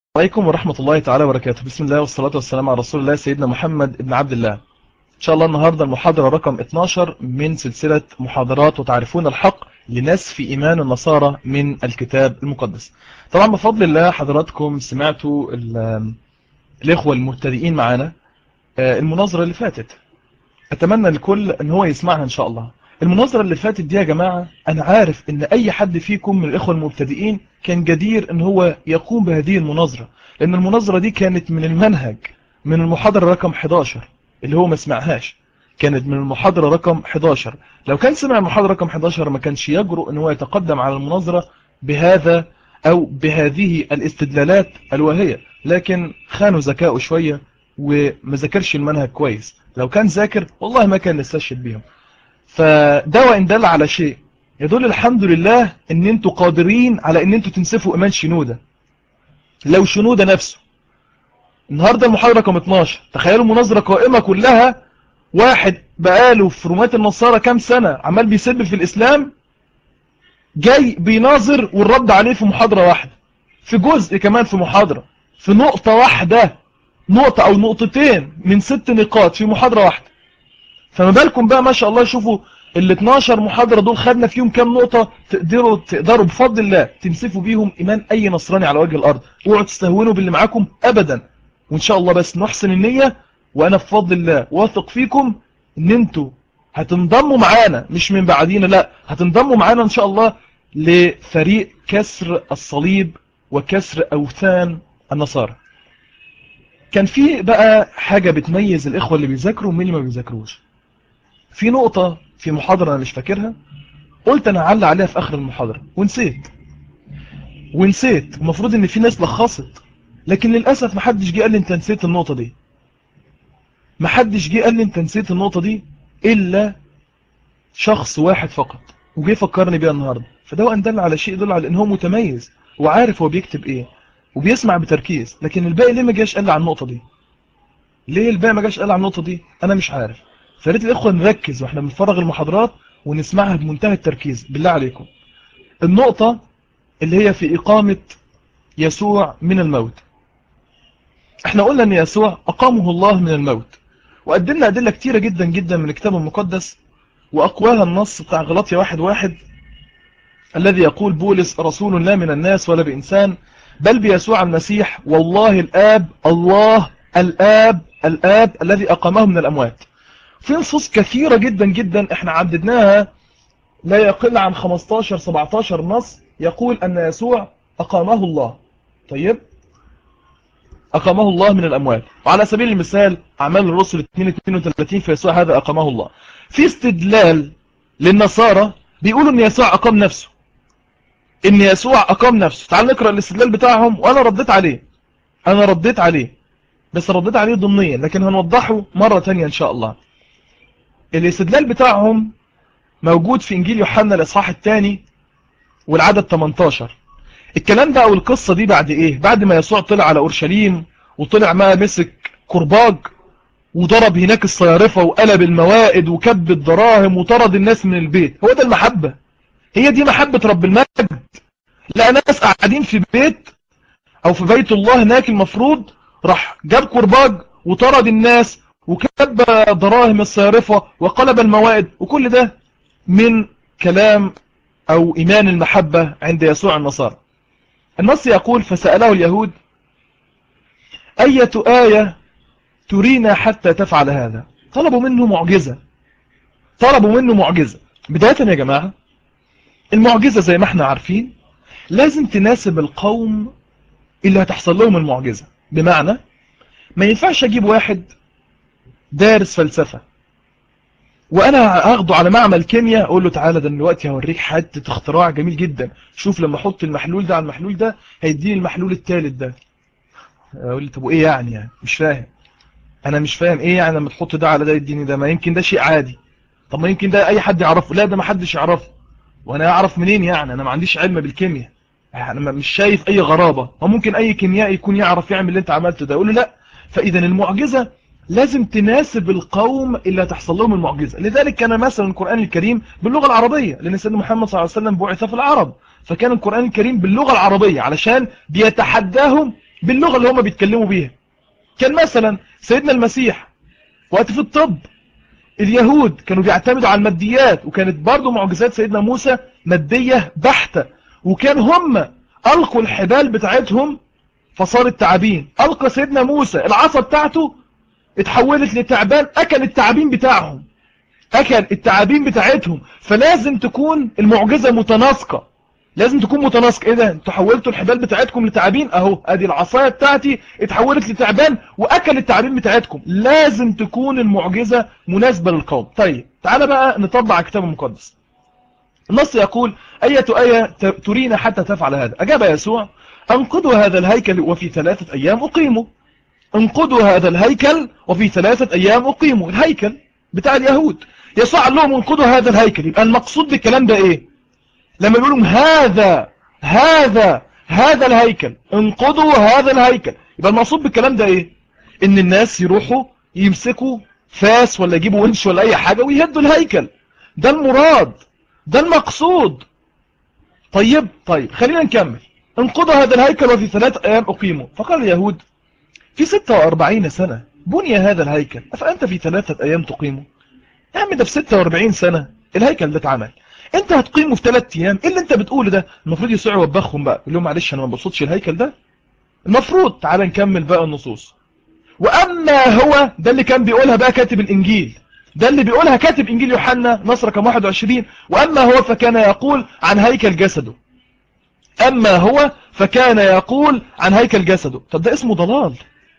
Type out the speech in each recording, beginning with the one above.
عليكم ورحمة الله تعالى وبركاته بسم الله والصلاة والسلام على رسول الله سيدنا محمد بن عبد الله إن شاء الله النهاردة المحاضرة رقم 12 من سلسلة محاضرات وتعرفون الحق لنسف إيمان النصارى من الكتاب المقدس طبعا بفضل الله حضراتكم سمعتوا الإخوة المبتدئين معنا المناظرة اللي فاتت أتمنى الكل أن هو يسمعها إن شاء الله المناظرة اللي فاتت دي يا جماعة أنا عارف أن أي حد فيكم من الإخوة المبتدئين كان جدير أن هو يقوم بهذه المناظرة لأن المناظرة دي كانت من المنهج من المحاضرة رقم 11 اللي هو ما سمعهاش كانت من المحاضرة رقم 11 لو كان سمع المحاضرة رقم 11 ما كانش يجرؤ أن هو يتقدم على المناظرة بهذا أو بهذه الاستدلالات الواهية لكن خانوا ذكاؤه شوية وما ذاكرش المنهج كويس لو كان ذاكر والله ما كان نستشهد بيهم فده وإن دل على شيء يدل الحمد لله ان انتوا قادرين على ان انتوا تنسفوا ايمان شنودة لو شنودة نفسه النهاردة المحاضرة رقم 12 تخيلوا مناظرة قائمة كلها واحد بقاله في رومات النصارى كام سنة عمال بيسب في الاسلام جاي بيناظر والرد عليه في محاضرة واحدة في جزء كمان في محاضرة في نقطة واحدة نقطة او نقطتين من ست نقاط في محاضرة واحدة فما بالكم بقى ما شاء الله شوفوا ال 12 محاضرة دول خدنا فيهم كام نقطة تقدروا تقدروا بفضل الله تنسفوا بيهم إيمان أي نصراني على وجه الأرض اوعوا تستهونوا باللي معاكم أبدا وإن شاء الله بس نحسن النية وأنا بفضل الله واثق فيكم إن أنتوا هتنضموا معانا مش من بعدينا لا هتنضموا معانا إن شاء الله لفريق كسر الصليب وكسر أوثان النصارى كان في بقى حاجة بتميز الإخوة اللي بيذاكروا ومين اللي ما بيذاكروش في نقطة في محاضرة أنا مش فاكرها قلت أنا هعلق عليها في آخر المحاضرة ونسيت ونسيت المفروض إن في ناس لخصت لكن للأسف محدش جه قال لي أنت نسيت النقطة دي محدش جه قال لي أنت نسيت النقطة دي إلا شخص واحد فقط وجه فكرني بيها النهاردة فده وأن دل على شيء يدل على إن هو متميز وعارف هو بيكتب إيه وبيسمع بتركيز لكن الباقي ليه ما جاش قال لي عن النقطة دي ليه الباقي ما جاش قال عن النقطة دي أنا مش عارف فريت الإخوة نركز وإحنا بنفرغ المحاضرات ونسمعها بمنتهى التركيز بالله عليكم النقطة اللي هي في إقامة يسوع من الموت احنا قلنا ان يسوع أقامه الله من الموت وقدمنا أدلة كتيرة جدا جدا من الكتاب المقدس وأقواها النص بتاع غلطية واحد واحد الذي يقول بولس رسول لا من الناس ولا بإنسان بل بيسوع المسيح والله الآب الله الآب الآب الذي أقامه من الأموات في نصوص كثيرة جدا جدا احنا عددناها لا يقل عن 15-17 نص يقول أن يسوع أقامه الله طيب أقامه الله من الأموات وعلى سبيل المثال أعمال الرسل 2-32 في يسوع هذا أقامه الله في استدلال للنصارى بيقولوا أن يسوع أقام نفسه أن يسوع أقام نفسه تعال نقرأ الاستدلال بتاعهم وأنا رديت عليه أنا رديت عليه بس رديت عليه ضمنيا لكن هنوضحه مرة تانية إن شاء الله الاستدلال بتاعهم موجود في إنجيل يوحنا الإصحاح الثاني والعدد 18 الكلام ده أو القصة دي بعد إيه بعد ما يسوع طلع على أورشليم وطلع ما مسك كرباج وضرب هناك الصيارفة وقلب الموائد وكب الدراهم وطرد الناس من البيت هو ده المحبة هي دي محبة رب المجد لا ناس قاعدين في بيت أو في بيت الله هناك المفروض راح جاب كرباج وطرد الناس وكب دراهم الصيارفة وقلب الموائد وكل ده من كلام أو إيمان المحبة عند يسوع النصارى النص يقول فسأله اليهود أية آية ترينا حتى تفعل هذا طلبوا منه معجزة طلبوا منه معجزة بداية يا جماعة المعجزة زي ما احنا عارفين لازم تناسب القوم اللي هتحصل لهم المعجزة بمعنى ما ينفعش اجيب واحد دارس فلسفة وانا هاخده على معمل كيمياء اقول له تعالى ده دلوقتي هوريك حته اختراع جميل جدا شوف لما احط المحلول ده على المحلول ده هيديني المحلول الثالث ده اقول لي طب وايه يعني يعني مش فاهم انا مش فاهم ايه يعني لما تحط ده على ده يديني ده ما يمكن ده شيء عادي طب ما يمكن ده اي حد يعرفه لا ده ما حدش يعرفه وانا اعرف منين يعني انا ما عنديش علم بالكيمياء انا مش شايف اي غرابة وممكن اي كيميائي يكون يعرف يعمل اللي انت عملته ده يقول له لا فاذا المعجزة لازم تناسب القوم اللي هتحصل لهم المعجزة لذلك كان مثلا القرآن الكريم باللغة العربية لأن سيدنا محمد صلى الله عليه وسلم بعث في العرب فكان القرآن الكريم باللغة العربية علشان بيتحداهم باللغة اللي هم بيتكلموا بيها كان مثلا سيدنا المسيح وقت في الطب اليهود كانوا بيعتمدوا على الماديات وكانت برضو معجزات سيدنا موسى مادية بحتة وكان هم ألقوا الحبال بتاعتهم فصارت تعابين ألقى سيدنا موسى العصا بتاعته اتحولت لتعبان أكل التعابين بتاعهم أكل التعابين بتاعتهم فلازم تكون المعجزة متناسقة لازم تكون متناسقة ايه ده انتوا حولتوا الحبال بتاعتكم لتعابين اهو ادي العصاية بتاعتي اتحولت لتعبان واكل التعابين بتاعتكم لازم تكون المعجزة مناسبة للقوم طيب تعالى بقى نطبع على الكتاب المقدس النص يقول أية آية ترينا حتى تفعل هذا أجاب يسوع انقضوا هذا الهيكل وفي ثلاثة أيام أقيموا انقضوا هذا الهيكل وفي ثلاثة أيام أقيموا الهيكل بتاع اليهود يسوع قال لهم انقضوا هذا الهيكل يبقى المقصود بالكلام ده ايه لما يقولوا هذا هذا هذا الهيكل انقضوا هذا الهيكل يبقى المقصود بالكلام ده ايه ان الناس يروحوا يمسكوا فاس ولا يجيبوا ونش ولا اي حاجة ويهدوا الهيكل ده المراد ده المقصود طيب طيب خلينا نكمل انقضوا هذا الهيكل وفي ثلاث ايام اقيموا فقال اليهود في 46 سنة بني هذا الهيكل أفأنت في ثلاثة أيام تقيمه يا عم ده في 46 سنة الهيكل ده اتعمل انت هتقيمه في ثلاث ايام ايه اللي انت بتقوله ده المفروض يسوع يوبخهم بقى يقول لهم معلش انا ما بصوتش الهيكل ده المفروض تعال نكمل بقى النصوص واما هو ده اللي كان بيقولها بقى كاتب الانجيل ده اللي بيقولها كاتب انجيل يوحنا نص رقم 21 واما هو فكان يقول عن هيكل جسده اما هو فكان يقول عن هيكل جسده طب ده اسمه ضلال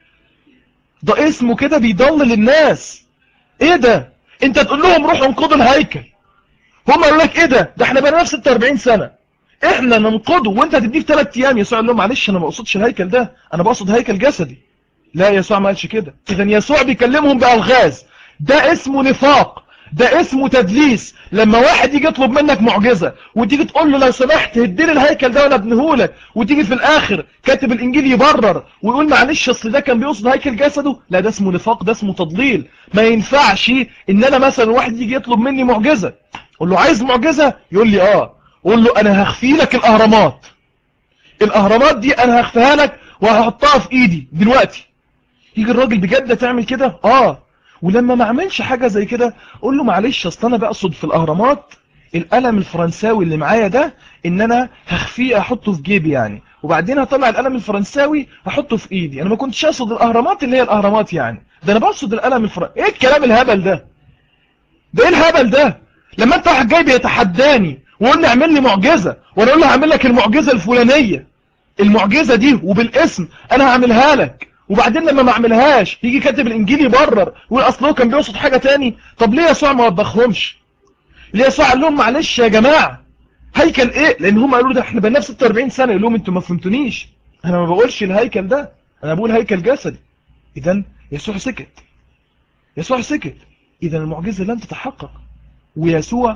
ده اسمه كده بيضلل الناس ايه ده انت تقول لهم روحوا انقضوا الهيكل هم قالوا لك ايه ده ده احنا بقى في 46 سنة احنا ننقضه وانت هتديه في 3 ايام يسوع قال لهم معلش انا ما اقصدش الهيكل ده انا بقصد هيكل جسدي لا يسوع ما قالش كده اذا يسوع بيكلمهم بالغاز ده اسمه نفاق ده اسمه تدليس لما واحد يجي يطلب منك معجزة وتيجي تقول له لو سمحت هديني الهيكل ده وانا ابنهولك وتيجي في الاخر كاتب الانجيل يبرر ويقول معلش اصل ده كان بيقصد هيكل جسده لا ده اسمه نفاق ده اسمه تضليل ما ينفعش ان انا مثلا واحد يجي يطلب مني معجزة قول له عايز معجزة يقول لي اه قول له انا هخفي لك الاهرامات الاهرامات دي انا هخفيها لك وهحطها في ايدي دلوقتي يجي الراجل بجد تعمل كده اه ولما ما عملش حاجة زي كده قول له معلش اصل انا بقصد في الاهرامات القلم الفرنساوي اللي معايا ده ان انا هخفيه احطه في جيبي يعني وبعدين هطلع القلم الفرنساوي احطه في ايدي انا ما كنتش اقصد الاهرامات اللي هي الاهرامات يعني ده انا بقصد القلم الفرنساوي ايه الكلام الهبل ده ده ايه الهبل ده لما انت واحد جاي بيتحداني ويقول لي اعمل لي معجزة وانا اقول له هعمل لك المعجزة الفلانية المعجزة دي وبالاسم انا هعملها لك وبعدين لما ما اعملهاش يجي كاتب الانجيل يبرر ويقول اصل هو كان بيقصد حاجة تاني طب ليه يسوع ما وبخهمش ليه يسوع قال لهم معلش يا جماعة هيكل ايه لان هم قالوا ده احنا بقينا في 46 سنة يقول لهم انتوا ما فهمتونيش انا ما بقولش الهيكل ده انا بقول هيكل جسدي اذا يسوع سكت يسوع سكت اذا المعجزة لم تتحقق ويسوع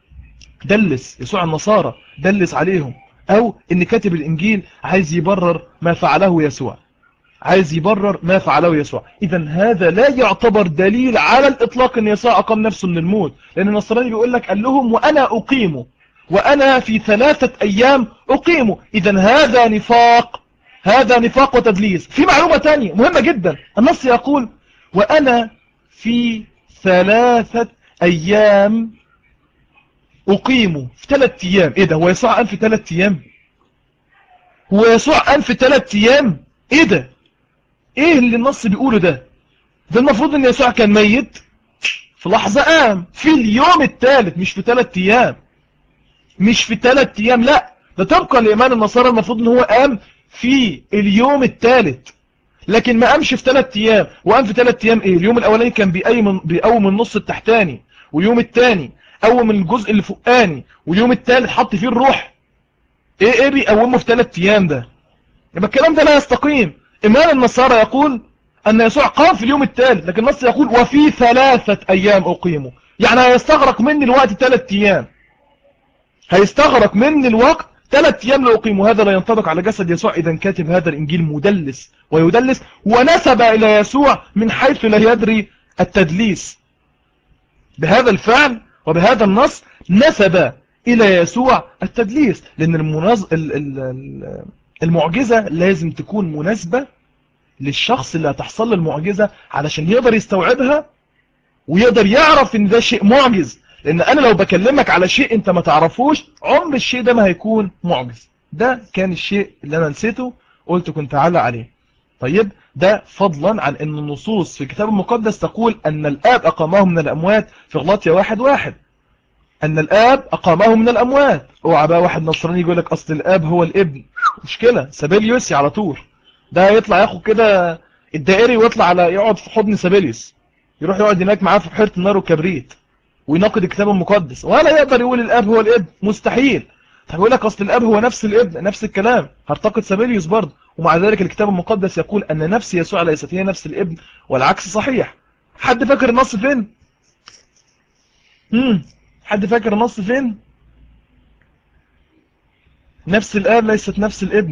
دلس يسوع النصارى دلس عليهم او ان كاتب الانجيل عايز يبرر ما فعله يسوع عايز يبرر ما فعله يسوع اذا هذا لا يعتبر دليل على الاطلاق ان يسوع اقام نفسه من الموت لان النصراني بيقول لك قال لهم وانا اقيمه وانا في ثلاثة ايام اقيمه اذا هذا نفاق هذا نفاق وتدليس في معلومة تانية مهمة جدا النص يقول وانا في ثلاثة ايام اقيمه في ثلاثة ايام ايه ده هو يسوع قال في ثلاثة ايام هو يسوع قال في ثلاثة ايام ايه ده ايه اللي النص بيقوله ده ده المفروض ان يسوع كان ميت في لحظة قام في اليوم الثالث مش في ثلاث ايام مش في ثلاث ايام لا ده طبقا لايمان النصارى المفروض ان هو قام في اليوم الثالث لكن ما قامش في ثلاث ايام وقام في ثلاث ايام ايه اليوم الاولاني كان بيقوم بيقوم النص التحتاني واليوم الثاني قوم الجزء اللي فوقاني واليوم الثالث حط فيه الروح ايه ايه بيقومه في ثلاث ايام ده يبقى الكلام ده لا يستقيم إيمان النصارى يقول أن يسوع قام في اليوم الثالث لكن النص يقول وفي ثلاثة أيام أقيمه يعني هيستغرق مني الوقت ثلاثة أيام هيستغرق مني الوقت ثلاث أيام لأقيمه هذا لا ينطبق على جسد يسوع إذا كاتب هذا الإنجيل مدلس ويدلس ونسب إلى يسوع من حيث لا يدري التدليس بهذا الفعل وبهذا النص نسب إلى يسوع التدليس لأن المناظ... ال... ال... ال... المعجزة لازم تكون مناسبة للشخص اللي هتحصل له المعجزة علشان يقدر يستوعبها ويقدر يعرف ان ده شيء معجز لان انا لو بكلمك على شيء انت ما تعرفوش عمر الشيء ده ما هيكون معجز ده كان الشيء اللي انا نسيته قلت كنت علق عليه طيب ده فضلا عن ان النصوص في الكتاب المقدس تقول ان الاب اقامه من الاموات في غلاطيا واحد واحد ان الاب اقامه من الاموات اوعى بقى واحد نصراني يقول لك اصل الاب هو الابن مشكلة سابيليوس على طول ده يطلع ياخد كده الدائري ويطلع على يقعد في حضن سابيليوس يروح يقعد هناك معاه في بحيره النار والكبريت ويناقض الكتاب المقدس ولا يقدر يقول الاب هو الابن مستحيل طب يقول لك اصل الاب هو نفس الابن نفس الكلام هرتقد سابيليوس برضه ومع ذلك الكتاب المقدس يقول ان نفس يسوع ليست هي نفس الابن والعكس صحيح حد فاكر النص فين امم حد فاكر النص فين نفس الاب ليست نفس الابن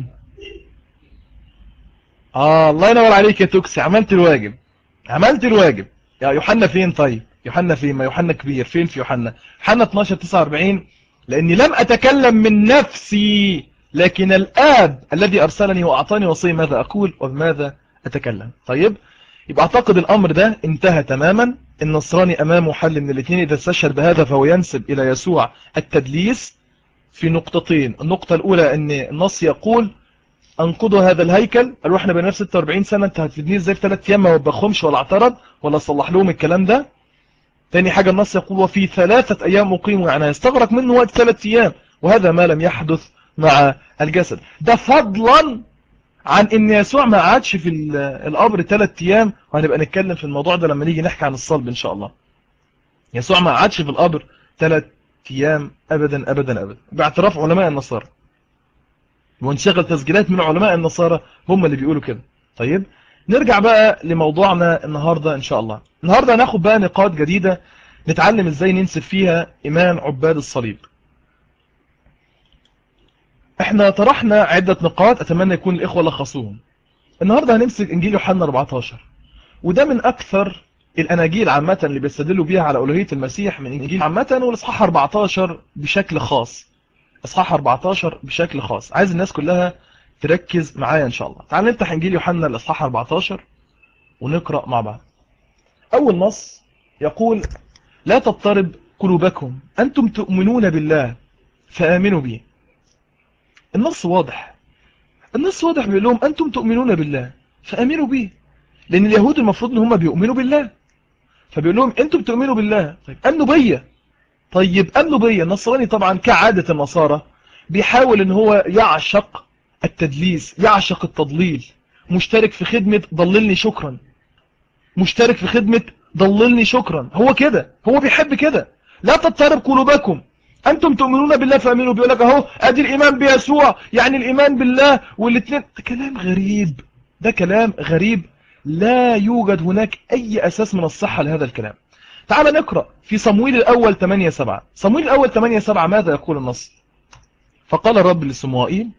اه الله ينور عليك يا توكسي عملت الواجب عملت الواجب يا يوحنا فين طيب يوحنا فين ما يوحنا كبير فين في يوحنا يوحنا 12 49 لاني لم اتكلم من نفسي لكن الاب الذي ارسلني واعطاني وصي ماذا اقول وبماذا اتكلم طيب يبقى اعتقد الامر ده انتهى تماما النصراني امامه حل من الاثنين اذا استشهد بهذا فهو ينسب الى يسوع التدليس في نقطتين النقطة الاولى ان النص يقول انقضوا هذا الهيكل قالوا احنا بنفس 46 سنة انت هتفيدني ازاي في ثلاث ايام ما وبخهمش ولا اعترض ولا صلح لهم الكلام ده تاني حاجة النص يقول وفي ثلاثة ايام اقيموا يعني هيستغرق منه وقت ثلاث ايام وهذا ما لم يحدث مع الجسد ده فضلا عن ان يسوع ما قعدش في القبر ثلاث ايام وهنبقى نتكلم في الموضوع ده لما نيجي نحكي عن الصلب ان شاء الله يسوع ما قعدش في القبر ثلاث ايام ابدا ابدا ابدا باعتراف علماء النصارى ونشغل تسجيلات من علماء النصارى هم اللي بيقولوا كده طيب نرجع بقى لموضوعنا النهاردة ان شاء الله النهاردة هناخد بقى نقاط جديدة نتعلم ازاي ننسب فيها ايمان عباد الصليب احنا طرحنا عدة نقاط اتمنى يكون الاخوة لخصوهم النهاردة هنمسك انجيل يوحنا 14 وده من اكثر الاناجيل عامة اللي بيستدلوا بيها على الوهية المسيح من انجيل عامة والاصحاح 14 بشكل خاص اصحاح 14 بشكل خاص عايز الناس كلها تركز معايا ان شاء الله تعال نفتح انجيل يوحنا الاصحاح 14 ونقرأ مع بعض اول نص يقول لا تضطرب قلوبكم انتم تؤمنون بالله فامنوا بي النص واضح النص واضح بيقول لهم انتم تؤمنون بالله فامنوا بي لان اليهود المفروض ان هم بيؤمنوا بالله فبيقول لهم انتم بتؤمنوا بالله طيب امنوا بيا طيب امنوا بيا النصراني طبعا كعادة النصارى بيحاول ان هو يعشق التدليس يعشق التضليل مشترك في خدمة ضللني شكرا مشترك في خدمة ضللني شكرا هو كده هو بيحب كده لا تضطرب قلوبكم انتم تؤمنون بالله فامنوا بيقول لك اهو ادي الايمان بيسوع يعني الايمان بالله والاثنين ده كلام غريب ده كلام غريب لا يوجد هناك اي اساس من الصحة لهذا الكلام تعال نقرأ في صمويل الأول 8 7 صمويل الأول 8 7 ماذا يقول النص فقال الرب لسموائيل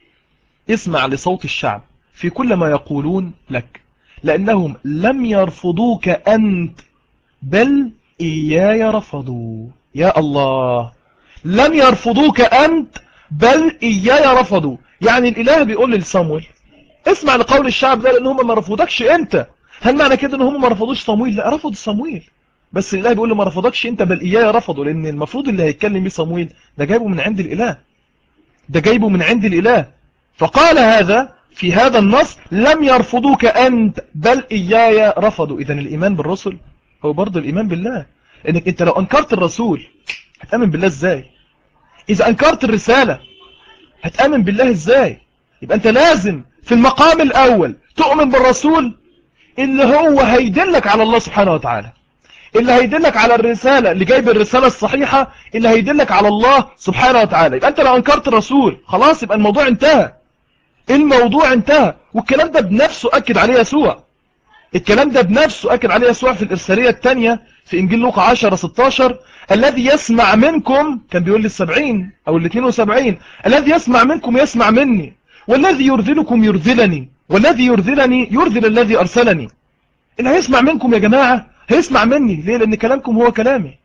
اسمع لصوت الشعب في كل ما يقولون لك لأنهم لم يرفضوك أنت بل إياي رفضوا يا الله لم يرفضوك أنت بل إياي رفضوا يعني الإله بيقول لصمويل اسمع لقول الشعب ده لأنهم ما رفضكش أنت هل معنى كده أنهم ما رفضوش صمويل لا رفضوا صمويل بس الإله بيقول له ما رفضكش انت بل إياه رفضه لأن المفروض اللي هيتكلم بيه صمويل ده جايبه من عند الإله ده جايبه من عند الإله فقال هذا في هذا النص لم يرفضوك أنت بل إياي رفضوا إذا الإيمان بالرسل هو برضه الإيمان بالله إنك أنت لو أنكرت الرسول هتأمن بالله إزاي إذا أنكرت الرسالة هتأمن بالله إزاي يبقى أنت لازم في المقام الأول تؤمن بالرسول اللي هو هيدلك على الله سبحانه وتعالى اللي هيدلك على الرسالة اللي جايب الرسالة الصحيحة اللي هيدلك على الله سبحانه وتعالى يبقى انت لو انكرت الرسول خلاص يبقى الموضوع انتهى الموضوع انتهى والكلام ده بنفسه أكد عليه يسوع الكلام ده بنفسه أكد عليه يسوع في الإرسالية الثانية في إنجيل لوقا 10 16 الذي يسمع منكم كان بيقول لي السبعين أو ال 72 الذي يسمع منكم يسمع مني والذي يرذلكم يرذلني والذي يرذلني يرذل الذي أرسلني اللي هيسمع منكم يا جماعة هيسمع مني ليه لأن كلامكم هو كلامي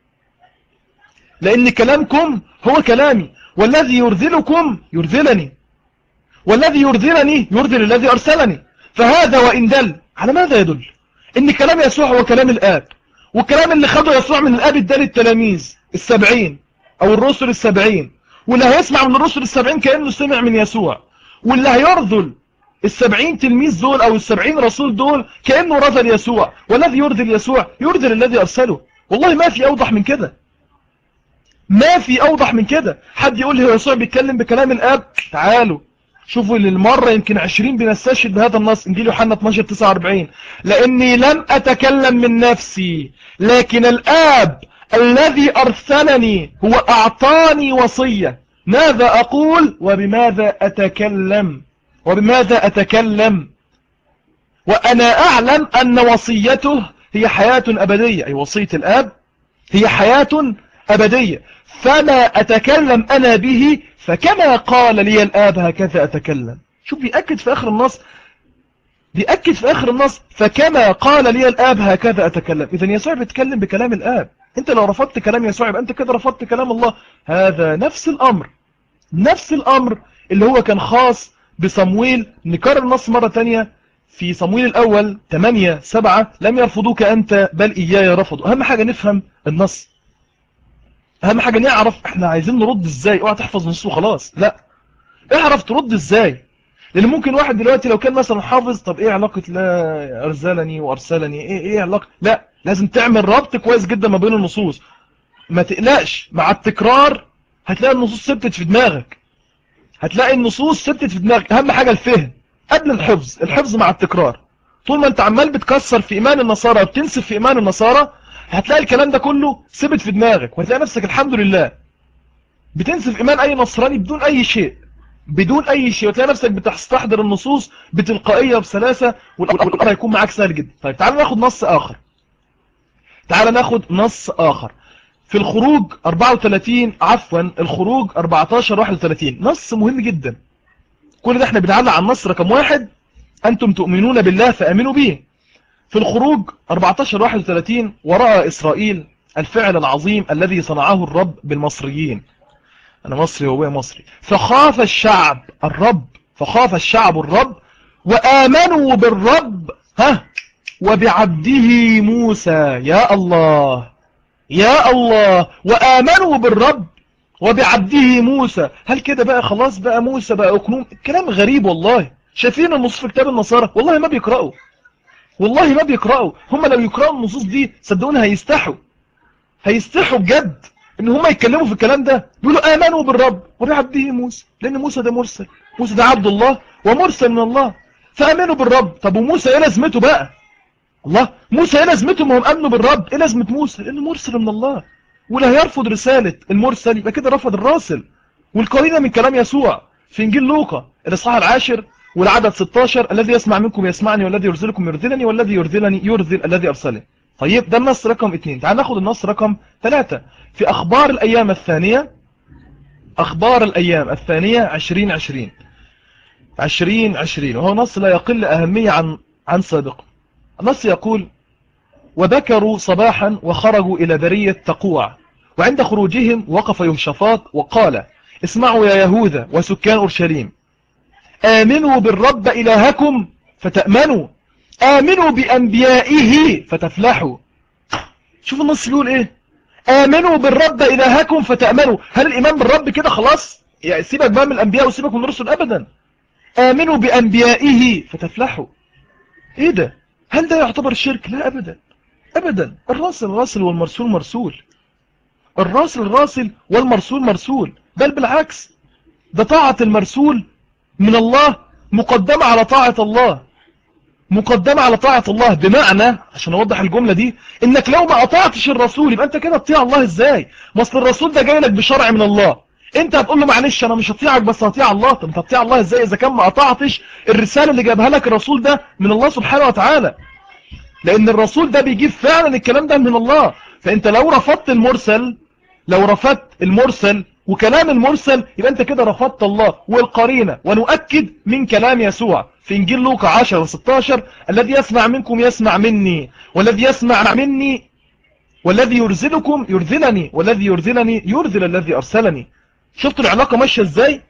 لأن كلامكم هو كلامي والذي يرذلكم يرذلني والذي يرذلني يرذل الذي أرسلني فهذا وإن دل على ماذا يدل إن كلام يسوع هو كلام الآب والكلام اللي خده يسوع من الآب ادى للتلاميذ السبعين أو الرسل السبعين واللي هيسمع من الرسل السبعين كأنه سمع من يسوع واللي هيرذل السبعين تلميذ دول أو السبعين رسول دول كأنه رذل يسوع والذي يرذل يسوع يرذل الذي أرسله والله ما في أوضح من كده ما في أوضح من كده حد يقول لي يسوع بيتكلم بكلام الآب تعالوا شوفوا للمرة يمكن عشرين بنستشهد بهذا النص انجيل يوحنا 12 49 لاني لم اتكلم من نفسي لكن الاب الذي ارسلني هو اعطاني وصية ماذا اقول وبماذا اتكلم وبماذا اتكلم وانا اعلم ان وصيته هي حياة ابدية اي وصية الاب هي حياة ابدية فما اتكلم انا به فكما قال لي الآب هكذا أتكلم شوف بيأكد في آخر النص بيأكد في آخر النص فكما قال لي الآب هكذا أتكلم إذا يسوع بيتكلم بكلام الآب أنت لو رفضت كلام يسوع يبقى أنت كده رفضت كلام الله هذا نفس الأمر نفس الأمر اللي هو كان خاص بصمويل نكرر النص مرة تانية في صمويل الأول 8 7 لم يرفضوك أنت بل إياي رفضوا أهم حاجة نفهم النص اهم حاجة نعرف احنا عايزين نرد ازاي اوعى تحفظ نص وخلاص لا اعرف ترد ازاي لان ممكن واحد دلوقتي لو كان مثلا حافظ طب ايه علاقة لا ارسلني وارسلني ايه ايه علاقة لا لازم تعمل ربط كويس جدا ما بين النصوص ما تقلقش مع التكرار هتلاقي النصوص ثبتت في دماغك هتلاقي النصوص ثبتت في دماغك اهم حاجة الفهم قبل الحفظ الحفظ مع التكرار طول ما انت عمال بتكسر في ايمان النصارى وبتنسف في ايمان النصارى هتلاقي الكلام ده كله ثبت في دماغك وهتلاقي نفسك الحمد لله بتنسف إيمان أي نصراني بدون أي شيء بدون أي شيء وتلاقي نفسك بتستحضر النصوص بتلقائية وبسلاسة والأمر هيكون معاك سهل جدا طيب تعال ناخد نص آخر تعال ناخد نص آخر في الخروج 34 عفوا الخروج 14 31 نص مهم جدا كل ده احنا بنعلق على النص رقم واحد أنتم تؤمنون بالله فأمنوا به في الخروج 14 31 ورأى إسرائيل الفعل العظيم الذي صنعه الرب بالمصريين أنا مصري وهو مصري فخاف الشعب الرب فخاف الشعب الرب وآمنوا بالرب ها وبعبده موسى يا الله يا الله وآمنوا بالرب وبعبده موسى هل كده بقى خلاص بقى موسى بقى أكنوم كلام غريب والله شايفين النص في كتاب النصارى والله ما بيقرأوا والله ما بيقرأوا هم لو يقرأوا النصوص دي صدقوني هيستحوا هيستحوا بجد ان هم يتكلموا في الكلام ده يقولوا امنوا بالرب وبعبده موسى لان موسى ده مرسل موسى ده عبد الله ومرسل من الله فامنوا بالرب طب وموسى ايه لازمته بقى الله موسى ايه لازمته ما هم امنوا بالرب ايه لازمه موسى لانه مرسل من الله واللي هيرفض رساله المرسل يبقى كده رفض الراسل والقرينه من كلام يسوع في انجيل لوقا الاصحاح العاشر والعدد 16 الذي يسمع منكم يسمعني والذي يرذلكم يرذلني والذي يرذلني يرذل الذي أرسله طيب ده النص رقم 2 تعال ناخد النص رقم 3 في أخبار الأيام الثانية أخبار الأيام الثانية 2020 2020 وهو نص لا يقل أهمية عن عن سابقه النص يقول وبكروا صباحا وخرجوا إلى برية تقوع وعند خروجهم وقف يهشفاط وقال اسمعوا يا يهوذا وسكان أورشليم آمنوا بالرب إلهكم فتأمنوا آمنوا بأنبيائه فتفلحوا شوف النص بيقول إيه آمنوا بالرب إلهكم فتأمنوا هل الإيمان بالرب كده خلاص يعني سيبك بقى من الأنبياء وسيبك من الرسل أبدا آمنوا بأنبيائه فتفلحوا إيه ده هل ده يعتبر شرك لا أبدا أبدا الراسل راسل والمرسول مرسول الراسل راسل والمرسول مرسول بل بالعكس ده طاعة المرسول من الله مقدمة على طاعة الله مقدمة على طاعة الله بمعنى عشان اوضح الجملة دي انك لو ما اطاعتش الرسول يبقى انت كده تطيع الله ازاي ما اصل الرسول ده جاي لك بشرع من الله انت هتقول له معلش انا مش هطيعك بس هطيع الله طب انت هتطيع الله ازاي اذا كان ما اطاعتش الرسالة اللي جابها لك الرسول ده من الله سبحانه وتعالى لان الرسول ده بيجيب فعلا الكلام ده من الله فانت لو رفضت المرسل لو رفضت المرسل وكلام المرسل يبقى انت كده رفضت الله والقرينة ونؤكد من كلام يسوع في انجيل لوقا 10 و16 الذي يسمع منكم يسمع مني والذي يسمع مني والذي يرزلكم يرزلني والذي يرزلني يرزل الذي ارسلني شفتوا العلاقة ماشية ازاي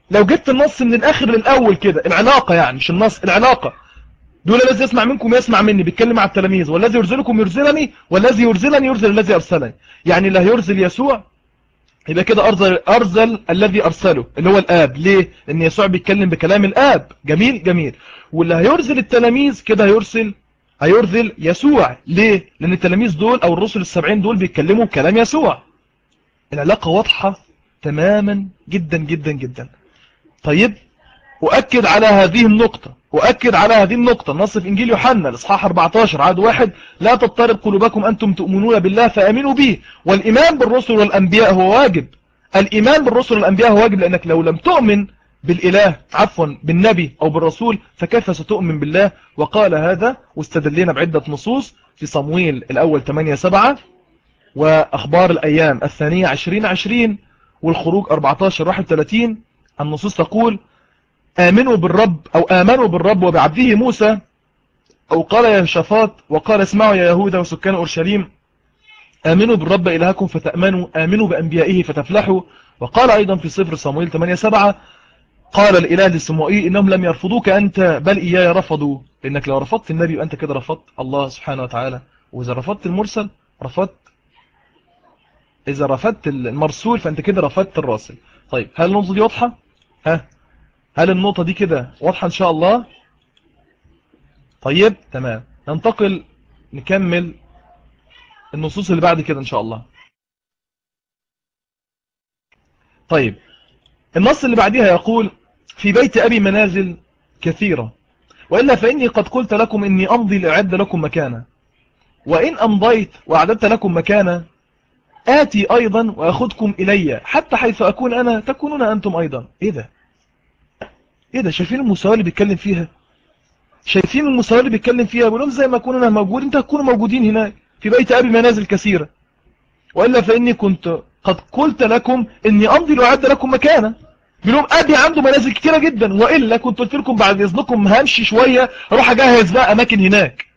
لو جبت النص من الآخر للأول كده العلاقة يعني مش النص العلاقة دول الذي يسمع منكم يسمع مني بيتكلم على التلاميذ والذي يرزلكم يرزلني والذي يرزلني يرزل الذي أرسلني يعني اللي هيرزل يسوع يبقى كده أرزل, أرزل الذي أرسله اللي هو الآب ليه؟ لأن يسوع بيتكلم بكلام الآب جميل جميل واللي هيرزل التلاميذ كده هيرسل هيرزل يسوع ليه؟ لأن التلاميذ دول أو الرسل السبعين دول بيتكلموا بكلام يسوع العلاقة واضحة تماما جدا جدا جدا طيب أؤكد على هذه النقطة أؤكد على هذه النقطة النص في إنجيل يوحنا الإصحاح 14 عدد واحد لا تضطرب قلوبكم أنتم تؤمنون بالله فأمنوا به والإيمان بالرسل والأنبياء هو واجب الإيمان بالرسل والأنبياء هو واجب لأنك لو لم تؤمن بالإله عفوا بالنبي أو بالرسول فكيف ستؤمن بالله وقال هذا واستدلنا بعدة نصوص في صمويل الأول 8 7 وأخبار الأيام الثانية 20 20 والخروج 14 31 النصوص تقول آمنوا بالرب أو آمنوا بالرب وبعبده موسى أو قال يا شفاط وقال اسمعوا يا يهوذا وسكان أورشليم آمنوا بالرب إلهكم فتأمنوا آمنوا بأنبيائه فتفلحوا وقال أيضا في صفر صمويل 8 7 قال الإله للسموئي إنهم لم يرفضوك أنت بل إياي رفضوا لأنك لو رفضت النبي وأنت كده رفضت الله سبحانه وتعالى وإذا رفضت المرسل رفضت إذا رفضت المرسول فأنت كده رفضت الراسل طيب هل النقطة دي واضحة؟ ها هل النقطة دي كده واضحة إن شاء الله؟ طيب تمام ننتقل نكمل النصوص اللي بعد كده إن شاء الله طيب النص اللي بعدها يقول في بيت أبي منازل كثيرة وإلا فإني قد قلت لكم إني أمضي لأعد لكم مكانا وإن أمضيت وأعددت لكم مكانا آتي أيضا وأخذكم إلي حتى حيث أكون أنا تكونون أنتم أيضا إيه ده إيه ده شايفين المساواة اللي بيتكلم فيها شايفين المساواة اللي بيتكلم فيها بيقولون زي ما أكون أنا موجود أنت هتكونوا موجودين هناك في بيت أبي منازل كثيرة وإلا فإني كنت قد قلت لكم إني أمضي لأعد لكم مكانا بيقولون أبي عنده منازل كتيرة جدا وإلا كنت قلت لكم بعد إذنكم همشي شوية أروح أجهز بقى أماكن هناك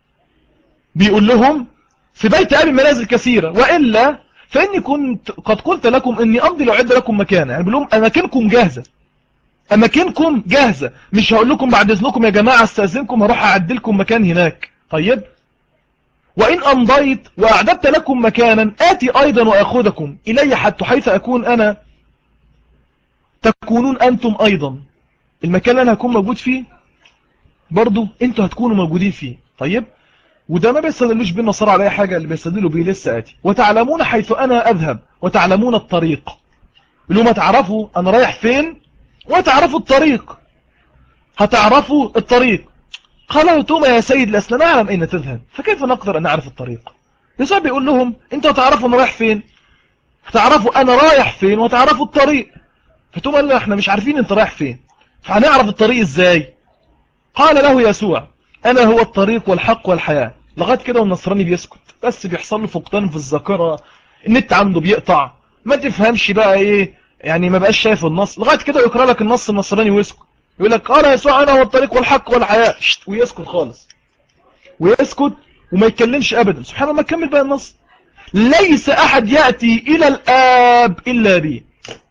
بيقول لهم في بيت أبي منازل كثيرة وإلا فإني كنت قد قلت لكم إني أمضي لأعد لكم مكانا يعني بيقول لهم أماكنكم جاهزة أماكنكم جاهزة مش هقول لكم بعد إذنكم يا جماعة استأذنكم هروح أعد لكم مكان هناك طيب وإن أمضيت وأعددت لكم مكانا آتي أيضا وأخذكم إلي حتى حيث أكون أنا تكونون أنتم أيضا المكان اللي أنا هكون موجود فيه برضو أنتوا هتكونوا موجودين فيه طيب وده ما بيستدلوش بالنصارى على أي حاجة اللي بيستدلوا بيه لسه آتي وتعلمون حيث أنا أذهب وتعلمون الطريق اللي ما تعرفوا أنا رايح فين وتعرفوا الطريق هتعرفوا الطريق قال توما يا سيد لسنا نعلم أين تذهب فكيف نقدر أن نعرف الطريق يسوع بيقول لهم انتوا هتعرفوا أنا رايح فين هتعرفوا أنا رايح فين وتعرفوا الطريق فتوما قال له احنا مش عارفين انت رايح فين فهنعرف الطريق ازاي قال له يسوع أنا هو الطريق والحق والحياة لغاية كده والنصراني بيسكت بس بيحصل له فقدان في الذاكرة النت عنده بيقطع ما تفهمش بقى ايه يعني ما بقاش شايف النص لغاية كده يقرأ لك النص النصراني ويسكت يقول لك قال يسوع أنا هو الطريق والحق والحياة ويسكت خالص ويسكت وما يتكلمش أبدا سبحان الله ما كمل بقى النص ليس أحد يأتي إلى الآب إلا بي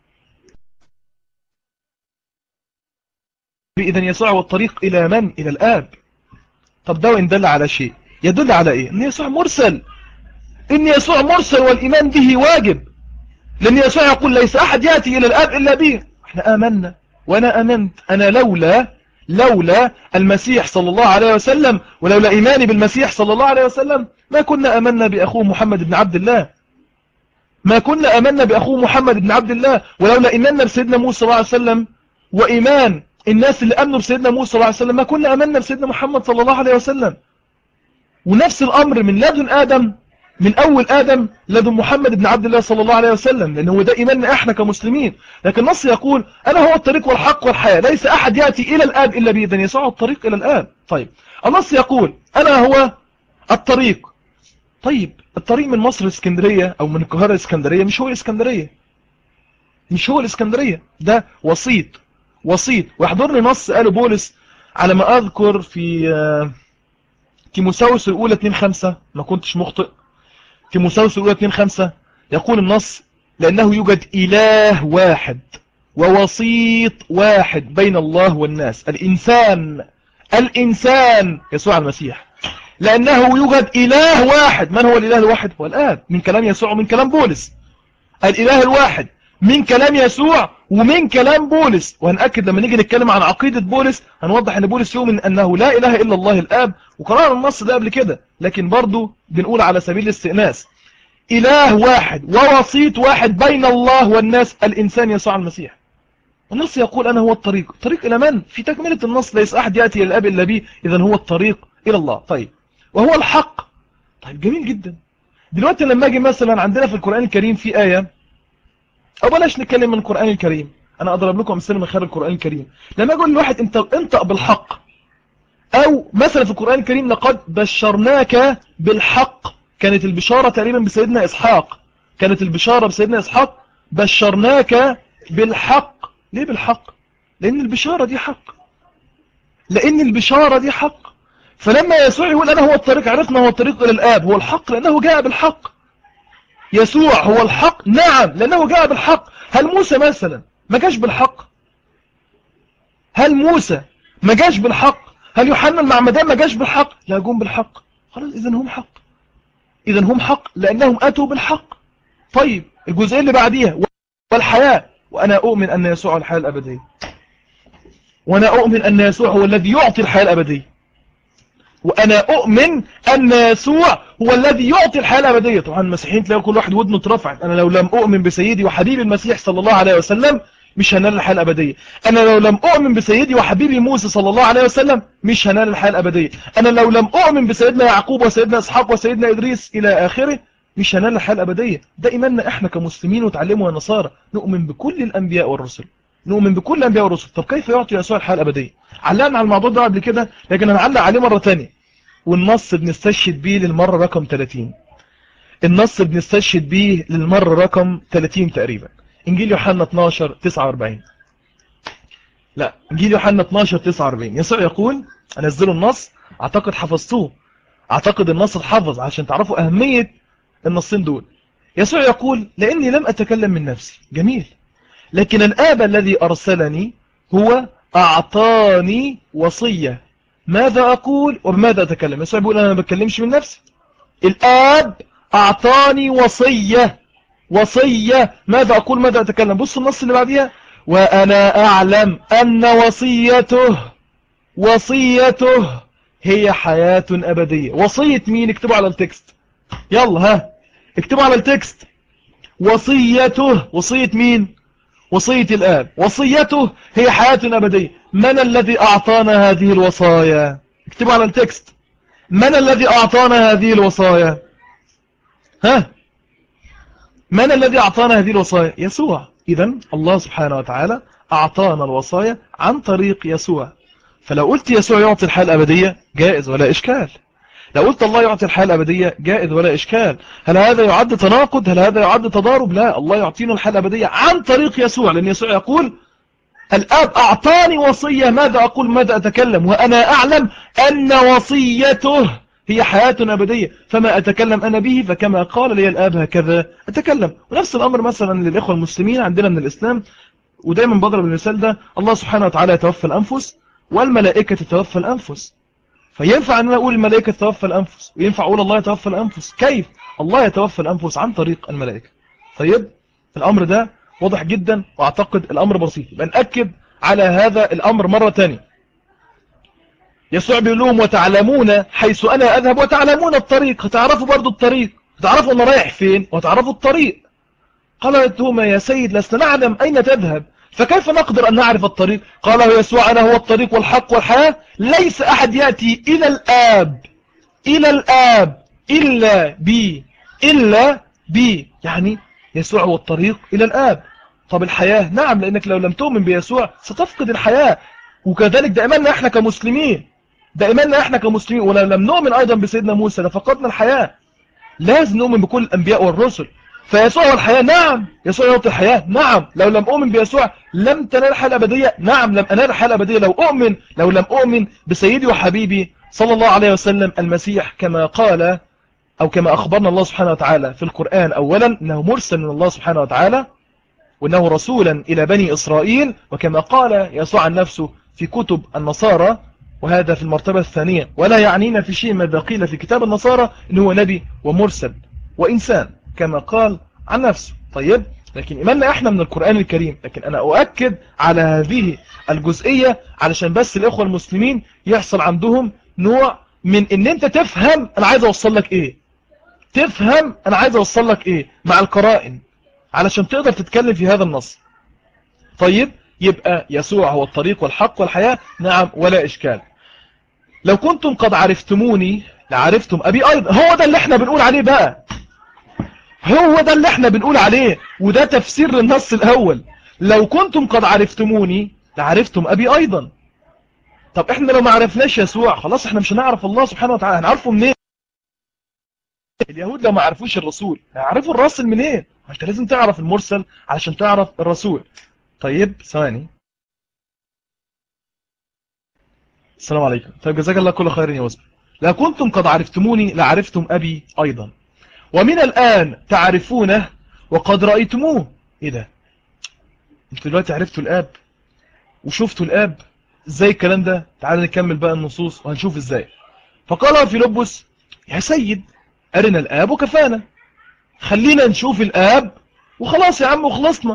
إذا يسوع هو الطريق إلى من؟ إلى الآب طب ده وإن دل على شيء يدل على إيه؟ إن يسوع مرسل إن يسوع مرسل والإيمان به واجب لأن يسوع يقول ليس أحد يأتي إلى الآب إلا به احنا آمنا وأنا أمنت أنا لولا لولا المسيح صلى الله عليه وسلم ولولا إيماني بالمسيح صلى الله عليه وسلم ما كنا أمنا بأخوه محمد بن عبد الله ما كنا أمنا بأخوه محمد بن عبد الله ولولا إيماننا بسيدنا موسى صلى الله عليه وسلم وإيمان الناس اللي أمنوا بسيدنا موسى صلى الله عليه وسلم ما كنا أمنا بسيدنا محمد صلى الله عليه وسلم ونفس الأمر من لدن آدم من أول آدم لدن محمد بن عبد الله صلى الله عليه وسلم لأن هو ده إيماننا إحنا كمسلمين لكن النص يقول أنا هو الطريق والحق والحياة ليس أحد يأتي إلى الآب إلا بإذن يسوع الطريق إلى الآب طيب النص يقول أنا هو الطريق طيب الطريق من مصر الإسكندرية أو من القاهرة الإسكندرية مش هو الإسكندرية مش هو الإسكندرية ده وسيط وسيط ويحضرني نص قاله بولس على ما أذكر في تيموساوس الأولى 2-5 ما كنتش مخطئ تيموساوس الأولى 2-5 يقول النص لأنه يوجد إله واحد ووسيط واحد بين الله والناس الإنسان الإنسان يسوع المسيح لأنه يوجد إله واحد من هو الإله الواحد هو الآب من كلام يسوع ومن كلام بولس الإله الواحد من كلام يسوع ومن كلام بولس وهنأكد لما نيجي نتكلم عن عقيدة بولس هنوضح ان بولس يؤمن انه لا اله الا الله الاب وقرأنا النص ده قبل كده لكن برضو بنقول على سبيل الاستئناس اله واحد ووسيط واحد بين الله والناس الانسان يسوع المسيح النص يقول انا هو الطريق طريق الى من في تكملة النص ليس احد يأتي الى الاب الا بي اذا هو الطريق الى الله طيب وهو الحق طيب جميل جدا دلوقتي لما اجي مثلا عندنا في القرآن الكريم في آية او بلاش نتكلم من القرآن الكريم انا اضرب لكم امثله من خلال القرآن الكريم لما اقول لواحد انت انطق بالحق او مثلا في القرآن الكريم لقد بشرناك بالحق كانت البشارة تقريبا بسيدنا اسحاق كانت البشارة بسيدنا اسحاق بشرناك بالحق ليه بالحق لان البشارة دي حق لان البشارة دي حق فلما يسوع يقول انا هو الطريق عرفنا هو الطريق الى الاب هو الحق لانه جاء بالحق يسوع هو الحق نعم لانه جاء بالحق هل موسى مثلا ما جاش بالحق هل موسى ما جاش بالحق هل يوحنا المعمدان ما جاش بالحق لا جم بالحق خلاص اذا هم حق اذا هم حق لانهم اتوا بالحق طيب الجزئيه اللي بعديها والحياه وانا اؤمن ان يسوع الحياه الابديه وانا اؤمن ان يسوع هو الذي يعطي الحياه الابديه وأنا أؤمن أن يسوع هو الذي يعطي الحياة الأبدية طبعا المسيحيين تلاقوا كل واحد ودنه اترفعت أنا لو لم أؤمن بسيدي وحبيبي المسيح صلى الله عليه وسلم مش هنال الحياة الأبدية أنا لو لم أؤمن بسيدي وحبيبي موسى صلى الله عليه وسلم مش هنال الحياة الأبدية أنا لو لم أؤمن بسيدنا يعقوب وسيدنا إسحاق وسيدنا إدريس إلى آخره مش هنال الحياة الأبدية ده إيماننا إحنا كمسلمين وتعلموا يا نصارى نؤمن بكل الأنبياء والرسل نؤمن بكل الأنبياء والرسل طب كيف يعطي يسوع الحياة الأبدية علقنا على الموضوع ده قبل كده لكن هنعلق عليه مرة ثانيه والنص بنستشهد بيه للمرة رقم 30 النص بنستشهد بيه للمرة رقم 30 تقريبا انجيل يوحنا 12 49 لا انجيل يوحنا 12 49 يسوع يقول انزلوا النص اعتقد حفظتوه اعتقد النص اتحفظ عشان تعرفوا اهمية النصين دول يسوع يقول لاني لم اتكلم من نفسي جميل لكن الاب الذي ارسلني هو اعطاني وصية ماذا أقول وبماذا أتكلم يسوع بيقول أنا ما بتكلمش من نفسي الآب أعطاني وصية وصية ماذا أقول ماذا أتكلم بص النص اللي بعديها وأنا أعلم أن وصيته وصيته هي حياة أبدية وصية مين اكتبوا على التكست يلا ها اكتبوا على التكست وصيته وصية مين وصية الآب وصيته هي حياة أبدية من الذي أعطانا هذه الوصايا اكتبوا على التكست من الذي أعطانا هذه الوصايا ها من الذي أعطانا هذه الوصايا يسوع إذا الله سبحانه وتعالى أعطانا الوصايا عن طريق يسوع فلو قلت يسوع يعطي الحياة الأبدية جائز ولا إشكال لو قلت الله يعطي الحياة الأبدية جائز ولا إشكال هل هذا يعد تناقض هل هذا يعد تضارب لا الله يعطينا الحياة الأبدية عن طريق يسوع لأن يسوع يقول الآب أعطاني وصية ماذا أقول ماذا أتكلم وأنا أعلم أن وصيته هي حياة أبدية فما أتكلم أنا به فكما قال لي الآب هكذا أتكلم ونفس الأمر مثلا للإخوة المسلمين عندنا من الإسلام ودايما بضرب المثال ده الله سبحانه وتعالى يتوفى الأنفس والملائكة تتوفى الأنفس فينفع أن أقول الملائكة تتوفى الأنفس وينفع أقول الله يتوفى الأنفس كيف الله يتوفى الأنفس عن طريق الملائكة طيب الأمر ده واضح جدا واعتقد الامر بسيط بنأكد على هذا الامر مرة تانية يسوع بيقول لهم وتعلمون حيث انا اذهب وتعلمون الطريق هتعرفوا برضو الطريق هتعرفوا انا رايح فين وتعرفوا الطريق قالت لهما يا سيد لسنا نعلم اين تذهب فكيف نقدر ان نعرف الطريق قال يسوع انا هو الطريق والحق والحياة ليس احد يأتي الى الاب الى الاب الا بي الا بي يعني يسوع هو الطريق الى الاب طب الحياة نعم لأنك لو لم تؤمن بيسوع ستفقد الحياة وكذلك ده إيماننا إحنا كمسلمين ده إيماننا إحنا كمسلمين ولو لم نؤمن أيضا بسيدنا موسى لفقدنا الحياة لازم نؤمن بكل الأنبياء والرسل فيسوع هو الحياة نعم يسوع يعطي الحياة نعم لو لم أؤمن بيسوع لم تنال الحياة الأبدية نعم لم أنال الحياة الأبدية لو أؤمن لو لم أؤمن بسيدي وحبيبي صلى الله عليه وسلم المسيح كما قال أو كما أخبرنا الله سبحانه وتعالى في القرآن أولا أنه مرسل من الله سبحانه وتعالى وأنه رسولا إلى بني إسرائيل وكما قال يسوع عن نفسه في كتب النصارى وهذا في المرتبة الثانية ولا يعنينا في شيء ما قيل في كتاب النصارى أنه هو نبي ومرسل وإنسان كما قال عن نفسه طيب لكن إيماننا إحنا من القرآن الكريم لكن أنا أؤكد على هذه الجزئية علشان بس الإخوة المسلمين يحصل عندهم نوع من إن أنت تفهم أنا عايز أوصل لك إيه تفهم أنا عايز أوصل لك إيه مع القرائن علشان تقدر تتكلم في هذا النص طيب يبقى يسوع هو الطريق والحق والحياة نعم ولا إشكال لو كنتم قد عرفتموني لعرفتم أبي أيضا هو ده اللي احنا بنقول عليه بقى هو ده اللي احنا بنقول عليه وده تفسير للنص الأول لو كنتم قد عرفتموني لعرفتم أبي أيضا طب احنا لو ما عرفناش يسوع خلاص احنا مش هنعرف الله سبحانه وتعالى هنعرفه منين اليهود لو ما عرفوش الرسول هيعرفوا الرسول منين انت لازم تعرف المرسل علشان تعرف الرسول طيب ثواني السلام عليكم طيب جزاك الله كل خير يا وزبر لو كنتم قد عرفتموني لعرفتم أبي أيضا ومن الآن تعرفونه وقد رأيتموه إيه ده انتوا دلوقتي عرفتوا الآب وشفتوا الآب ازاي الكلام ده تعال نكمل بقى النصوص وهنشوف ازاي فقال فيلبس يا سيد أرنا الآب وكفانا خلينا نشوف الآب وخلاص يا عم وخلصنا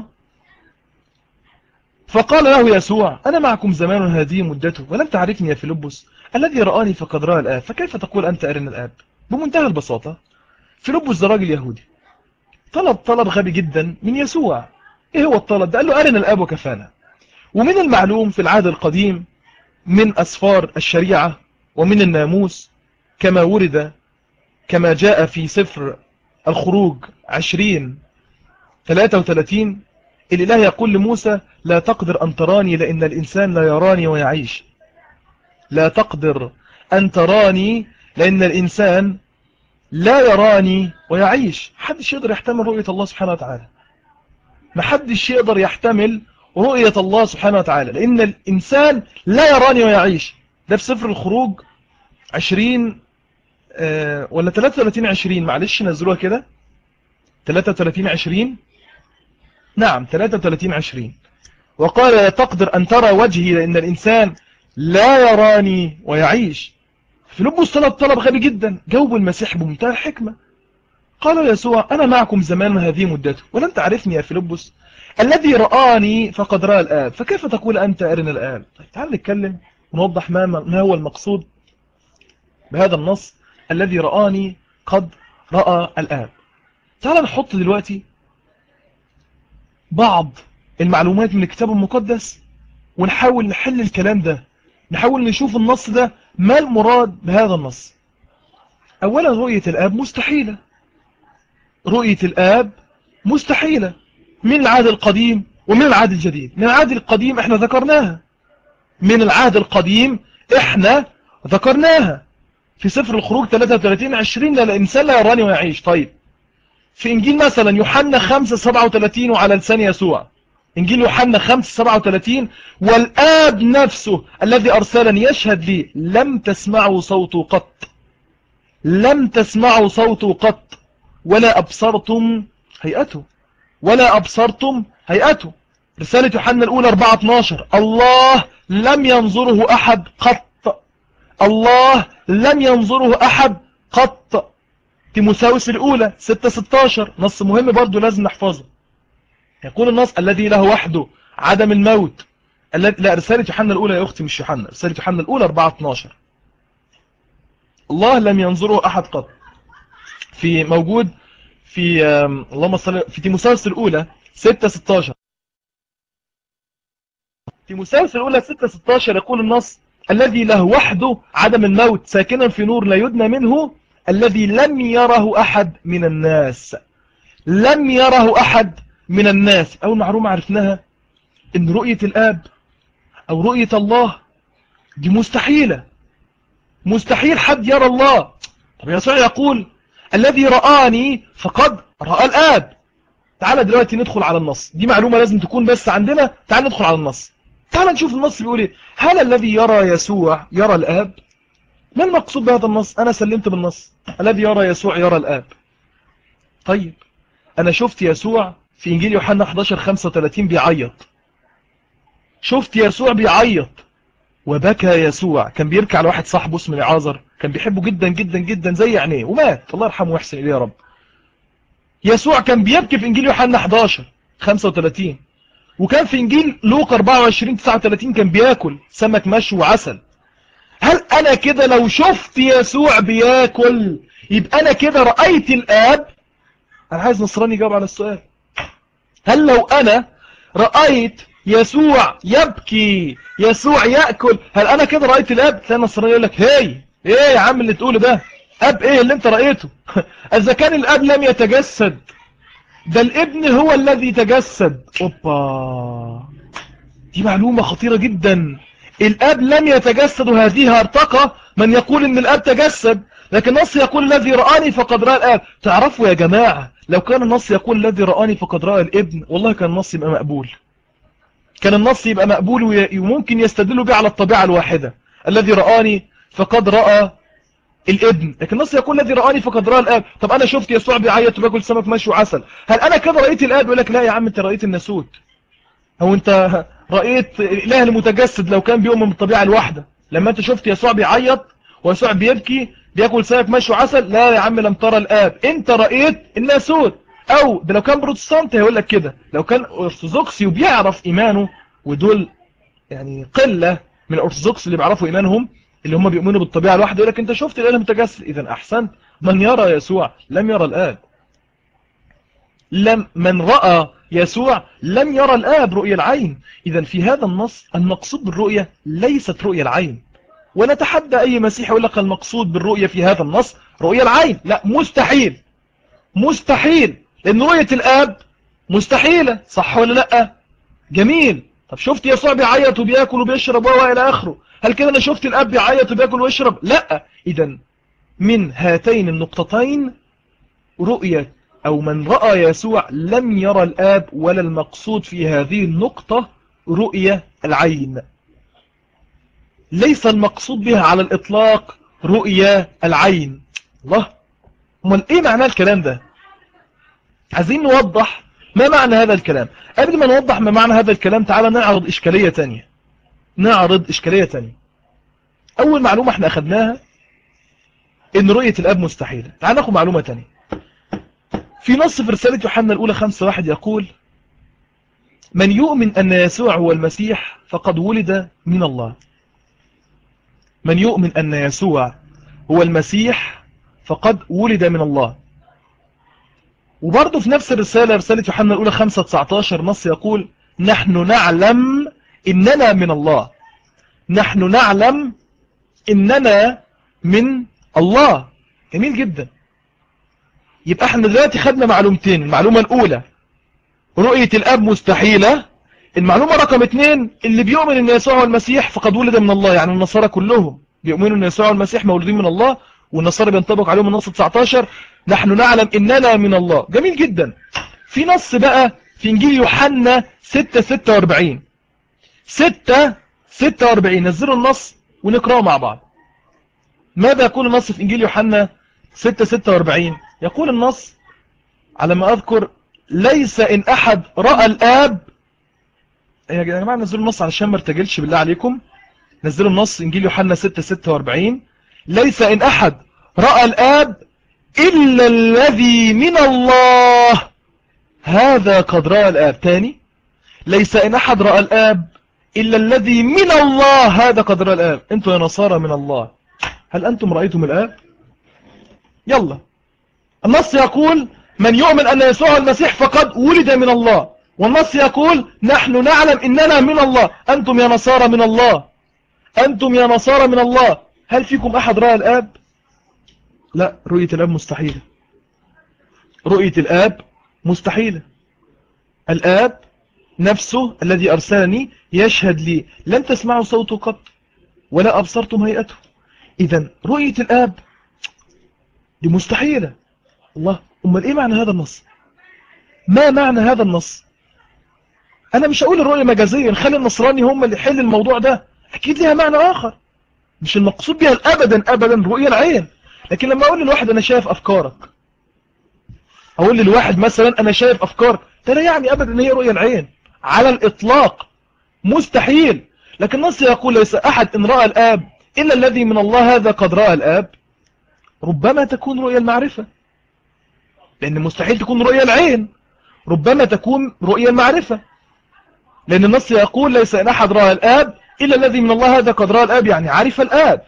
فقال له يسوع أنا معكم زمان هذه مدته ولم تعرفني يا فيلبس الذي رآني فقد رأى الآب فكيف تقول أنت أرنا الآب بمنتهى البساطة فيلبس ده راجل يهودي طلب طلب غبي جدا من يسوع ايه هو الطلب ده قال له أرنا الآب وكفانا ومن المعلوم في العهد القديم من أسفار الشريعة ومن الناموس كما ورد كما جاء في سفر الخروج 20 33 الإله يقول لموسى لا تقدر أن تراني لأن الإنسان لا يراني ويعيش لا تقدر أن تراني لأن الإنسان لا يراني ويعيش محدش يقدر يحتمل رؤية الله سبحانه وتعالى محدش يقدر يحتمل رؤية الله سبحانه وتعالى لأن الإنسان لا يراني ويعيش ده في سفر الخروج 20 آه ولا 33 20 معلش نزلوها كده 33 20 نعم 33 20 وقال لا تقدر أن ترى وجهي لأن الإنسان لا يراني ويعيش فيلبس طلب طلب غبي جدا جاوب المسيح بمنتهى الحكمة قال يسوع أنا معكم زمان هذه مدته ولم تعرفني يا فيلبس الذي رآني فقد رأى الآب فكيف تقول أنت أرنا الآب طيب تعال نتكلم ونوضح ما, ما هو المقصود بهذا النص الذي رآني قد رأى الآب تعال نحط دلوقتي بعض المعلومات من الكتاب المقدس ونحاول نحل الكلام ده نحاول نشوف النص ده ما المراد بهذا النص أولا رؤية الآب مستحيلة رؤية الآب مستحيلة من العهد القديم ومن العهد الجديد من العهد القديم احنا ذكرناها من العهد القديم احنا ذكرناها في سفر الخروج 33 20 لا الإنسان لا يراني ويعيش طيب في إنجيل مثلا يوحنا 5 37 وعلى لسان يسوع إنجيل يوحنا 5 37 والآب نفسه الذي أرسلني يشهد لي لم تسمعوا صوته قط لم تسمعوا صوته قط ولا أبصرتم هيئته ولا أبصرتم هيئته رسالة يوحنا الأولى 4 12 الله لم ينظره أحد قط الله لم ينظره أحد قط تيموساوس الأولى 6 16 نص مهم برضو لازم نحفظه يقول النص الذي له وحده عدم الموت لا رسالة يوحنا الأولى يا أختي مش يوحنا رسالة يوحنا الأولى 4 12 الله لم ينظره أحد قط في موجود في اللهم صل في تيموساوس الأولى 6 16 تيموساوس الأولى 6 16 يقول النص الذي له وحده عدم الموت ساكنا في نور لا يدنى منه الذي لم يره أحد من الناس لم يره أحد من الناس أول معلومة عرفناها إن رؤية الآب أو رؤية الله دي مستحيلة مستحيل حد يرى الله طب يسوع يقول الذي رآني فقد رأى الآب تعال دلوقتي ندخل على النص دي معلومة لازم تكون بس عندنا تعال ندخل على النص تعال نشوف النص بيقول ايه هل الذي يرى يسوع يرى الآب ما المقصود بهذا النص أنا سلمت بالنص الذي يرى يسوع يرى الآب طيب أنا شفت يسوع في إنجيل يوحنا 11 35 بيعيط شفت يسوع بيعيط وبكى يسوع كان بيركع على واحد صاحبه اسمه العازر كان بيحبه جدا جدا جدا زي عينيه ومات الله يرحمه ويحسن إليه يا رب يسوع كان بيبكي في إنجيل يوحنا 11 35 وكان في إنجيل لوقا 24 39 كان بياكل سمك مشوي وعسل هل أنا كده لو شفت يسوع بياكل يبقى أنا كده رأيت الآب أنا عايز نصراني يجاوب على السؤال هل لو أنا رأيت يسوع يبكي يسوع يأكل هل أنا كده رأيت الآب تلاقي نصراني يقول لك هاي ايه يا عم اللي تقوله ده أب ايه اللي انت رأيته إذا كان الأب لم يتجسد ده الابن هو الذي تجسد اوبا دي معلومة خطيرة جدا الاب لم يتجسد وهذه ارتقى من يقول ان الاب تجسد لكن النص يقول الذي رآني فقد رأى الاب تعرفوا يا جماعة لو كان النص يقول الذي رآني فقد رأى الابن والله كان النص يبقى مقبول كان النص يبقى مقبول وممكن يستدلوا به على الطبيعة الواحدة الذي رآني فقد رأى الابن لكن النص يقول الذي رآني فقد رأى الآب طب أنا شفت يسوع بيعيط وباكل سمك مشي وعسل هل أنا كده رأيت الآب يقول لك لا يا عم أنت رأيت الناسوت أو أنت رأيت الإله المتجسد لو كان بيؤمن بالطبيعة الواحدة لما أنت شفت يسوع بيعيط ويسوع بيبكي بياكل سمك مشي وعسل لا يا عم لم ترى الآب أنت رأيت الناسوت أو ده لو كان بروتستانت هيقول لك كده لو كان أرثوذكسي وبيعرف إيمانه ودول يعني قلة من الأرثوذكس اللي بيعرفوا إيمانهم اللي هم بيؤمنوا بالطبيعة الواحدة يقول لك انت شفت الاله متجسد اذا احسنت من يرى يسوع لم يرى الاب لم من رأى يسوع لم يرى الآب رؤية العين إذا في هذا النص المقصود بالرؤية ليست رؤية العين ونتحدى أي مسيح يقول لك المقصود بالرؤية في هذا النص رؤية العين لا مستحيل مستحيل لأن رؤية الآب مستحيلة صح ولا لا جميل طب شفت يسوع بيعيط وبياكل وبيشرب وإلى آخره هل كده أنا شفت الأب يعيط وبياكل ويشرب لا إذا من هاتين النقطتين رؤية أو من رأى يسوع لم يرى الآب ولا المقصود في هذه النقطة رؤية العين ليس المقصود بها على الإطلاق رؤية العين الله امال إيه معنى الكلام ده عايزين نوضح ما معنى هذا الكلام قبل ما نوضح ما معنى هذا الكلام تعالى نعرض إشكالية تانية نعرض إشكالية تانية أول معلومة احنا أخذناها إن رؤية الأب مستحيلة تعال ناخد معلومة تانية في نص في رسالة يوحنا الأولى خمسة واحد يقول من يؤمن أن يسوع هو المسيح فقد ولد من الله من يؤمن أن يسوع هو المسيح فقد ولد من الله وبرضه في نفس الرسالة رسالة يوحنا الأولى 5 19 نص يقول نحن نعلم إننا من الله نحن نعلم إننا من الله جميل جدا يبقى احنا دلوقتي خدنا معلومتين المعلومة الأولى رؤية الأب مستحيلة المعلومة رقم اتنين اللي بيؤمن ان يسوع المسيح فقد ولد من الله يعني النصارى كلهم بيؤمنوا ان يسوع المسيح مولودين من الله والنصارى بينطبق عليهم النص 19 نحن نعلم اننا من الله جميل جدا في نص بقى في انجيل يوحنا 6 46 6 46 نزلوا النص ونقراه مع بعض ماذا يقول النص في انجيل يوحنا 6 46 يقول النص على ما اذكر ليس ان احد رأى الاب يا جماعة نزلوا النص علشان ما ارتجلش بالله عليكم نزلوا النص انجيل يوحنا 6 46 ليس ان احد رأى الاب الا الذي من الله هذا قد رأى الاب تاني ليس ان احد رأى الاب الا الذي من الله هذا قد رأى الاب انتوا يا نصارى من الله هل انتم رأيتم الاب يلا النص يقول من يؤمن ان يسوع المسيح فقد ولد من الله والنص يقول نحن نعلم إننا من الله أنتم يا نصارى من الله أنتم يا نصارى من الله هل فيكم أحد رأى الآب لا رؤية الآب مستحيلة رؤية الآب مستحيلة الآب نفسه الذي أرسلني يشهد لي لن تسمعوا صوته قط ولا أبصرتم هيئته إذا رؤية الآب دي مستحيلة الله أمال إيه معنى هذا النص ما معنى هذا النص انا مش هقول الرؤية مجازية نخلي النصراني هم اللي يحل الموضوع ده اكيد ليها معنى اخر مش المقصود بها ابدا ابدا رؤية العين لكن لما اقول للواحد انا شايف افكارك اقول للواحد مثلا انا شايف افكار ده لا يعني أبدا أن هي رؤية العين على الإطلاق مستحيل لكن النص يقول ليس أحد إن رأى الآب إلا الذي من الله هذا قد رأى الآب ربما تكون رؤية المعرفة لأن مستحيل تكون رؤية العين ربما تكون رؤية المعرفة لأن النص يقول ليس إن أحد رأى الآب إلا الذي من الله هذا قد رأى الآب يعني عرف الآب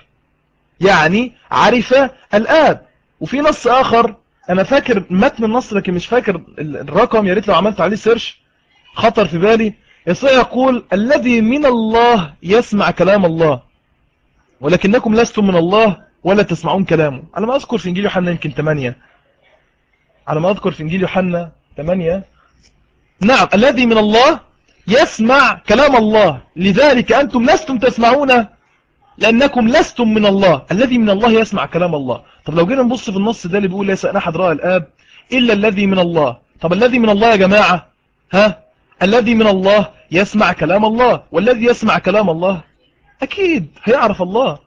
يعني عرف الآب وفي نص آخر أنا فاكر متن النص لكن مش فاكر الرقم يا ريت لو عملت عليه سيرش خطر في بالي يسوع يقول الذي من الله يسمع كلام الله ولكنكم لستم من الله ولا تسمعون كلامه على ما أذكر في إنجيل يوحنا يمكن 8 على ما أذكر في إنجيل يوحنا 8 نعم الذي من الله يسمع كلام الله لذلك أنتم لستم تسمعون لأنكم لستم من الله الذي من الله يسمع كلام الله طب لو جينا نبص في النص ده اللي بيقول ليس أن أحد رأى الآب إلا الذي من الله طب الذي من الله يا جماعة ها الذي من الله يسمع كلام الله والذي يسمع كلام الله أكيد هيعرف الله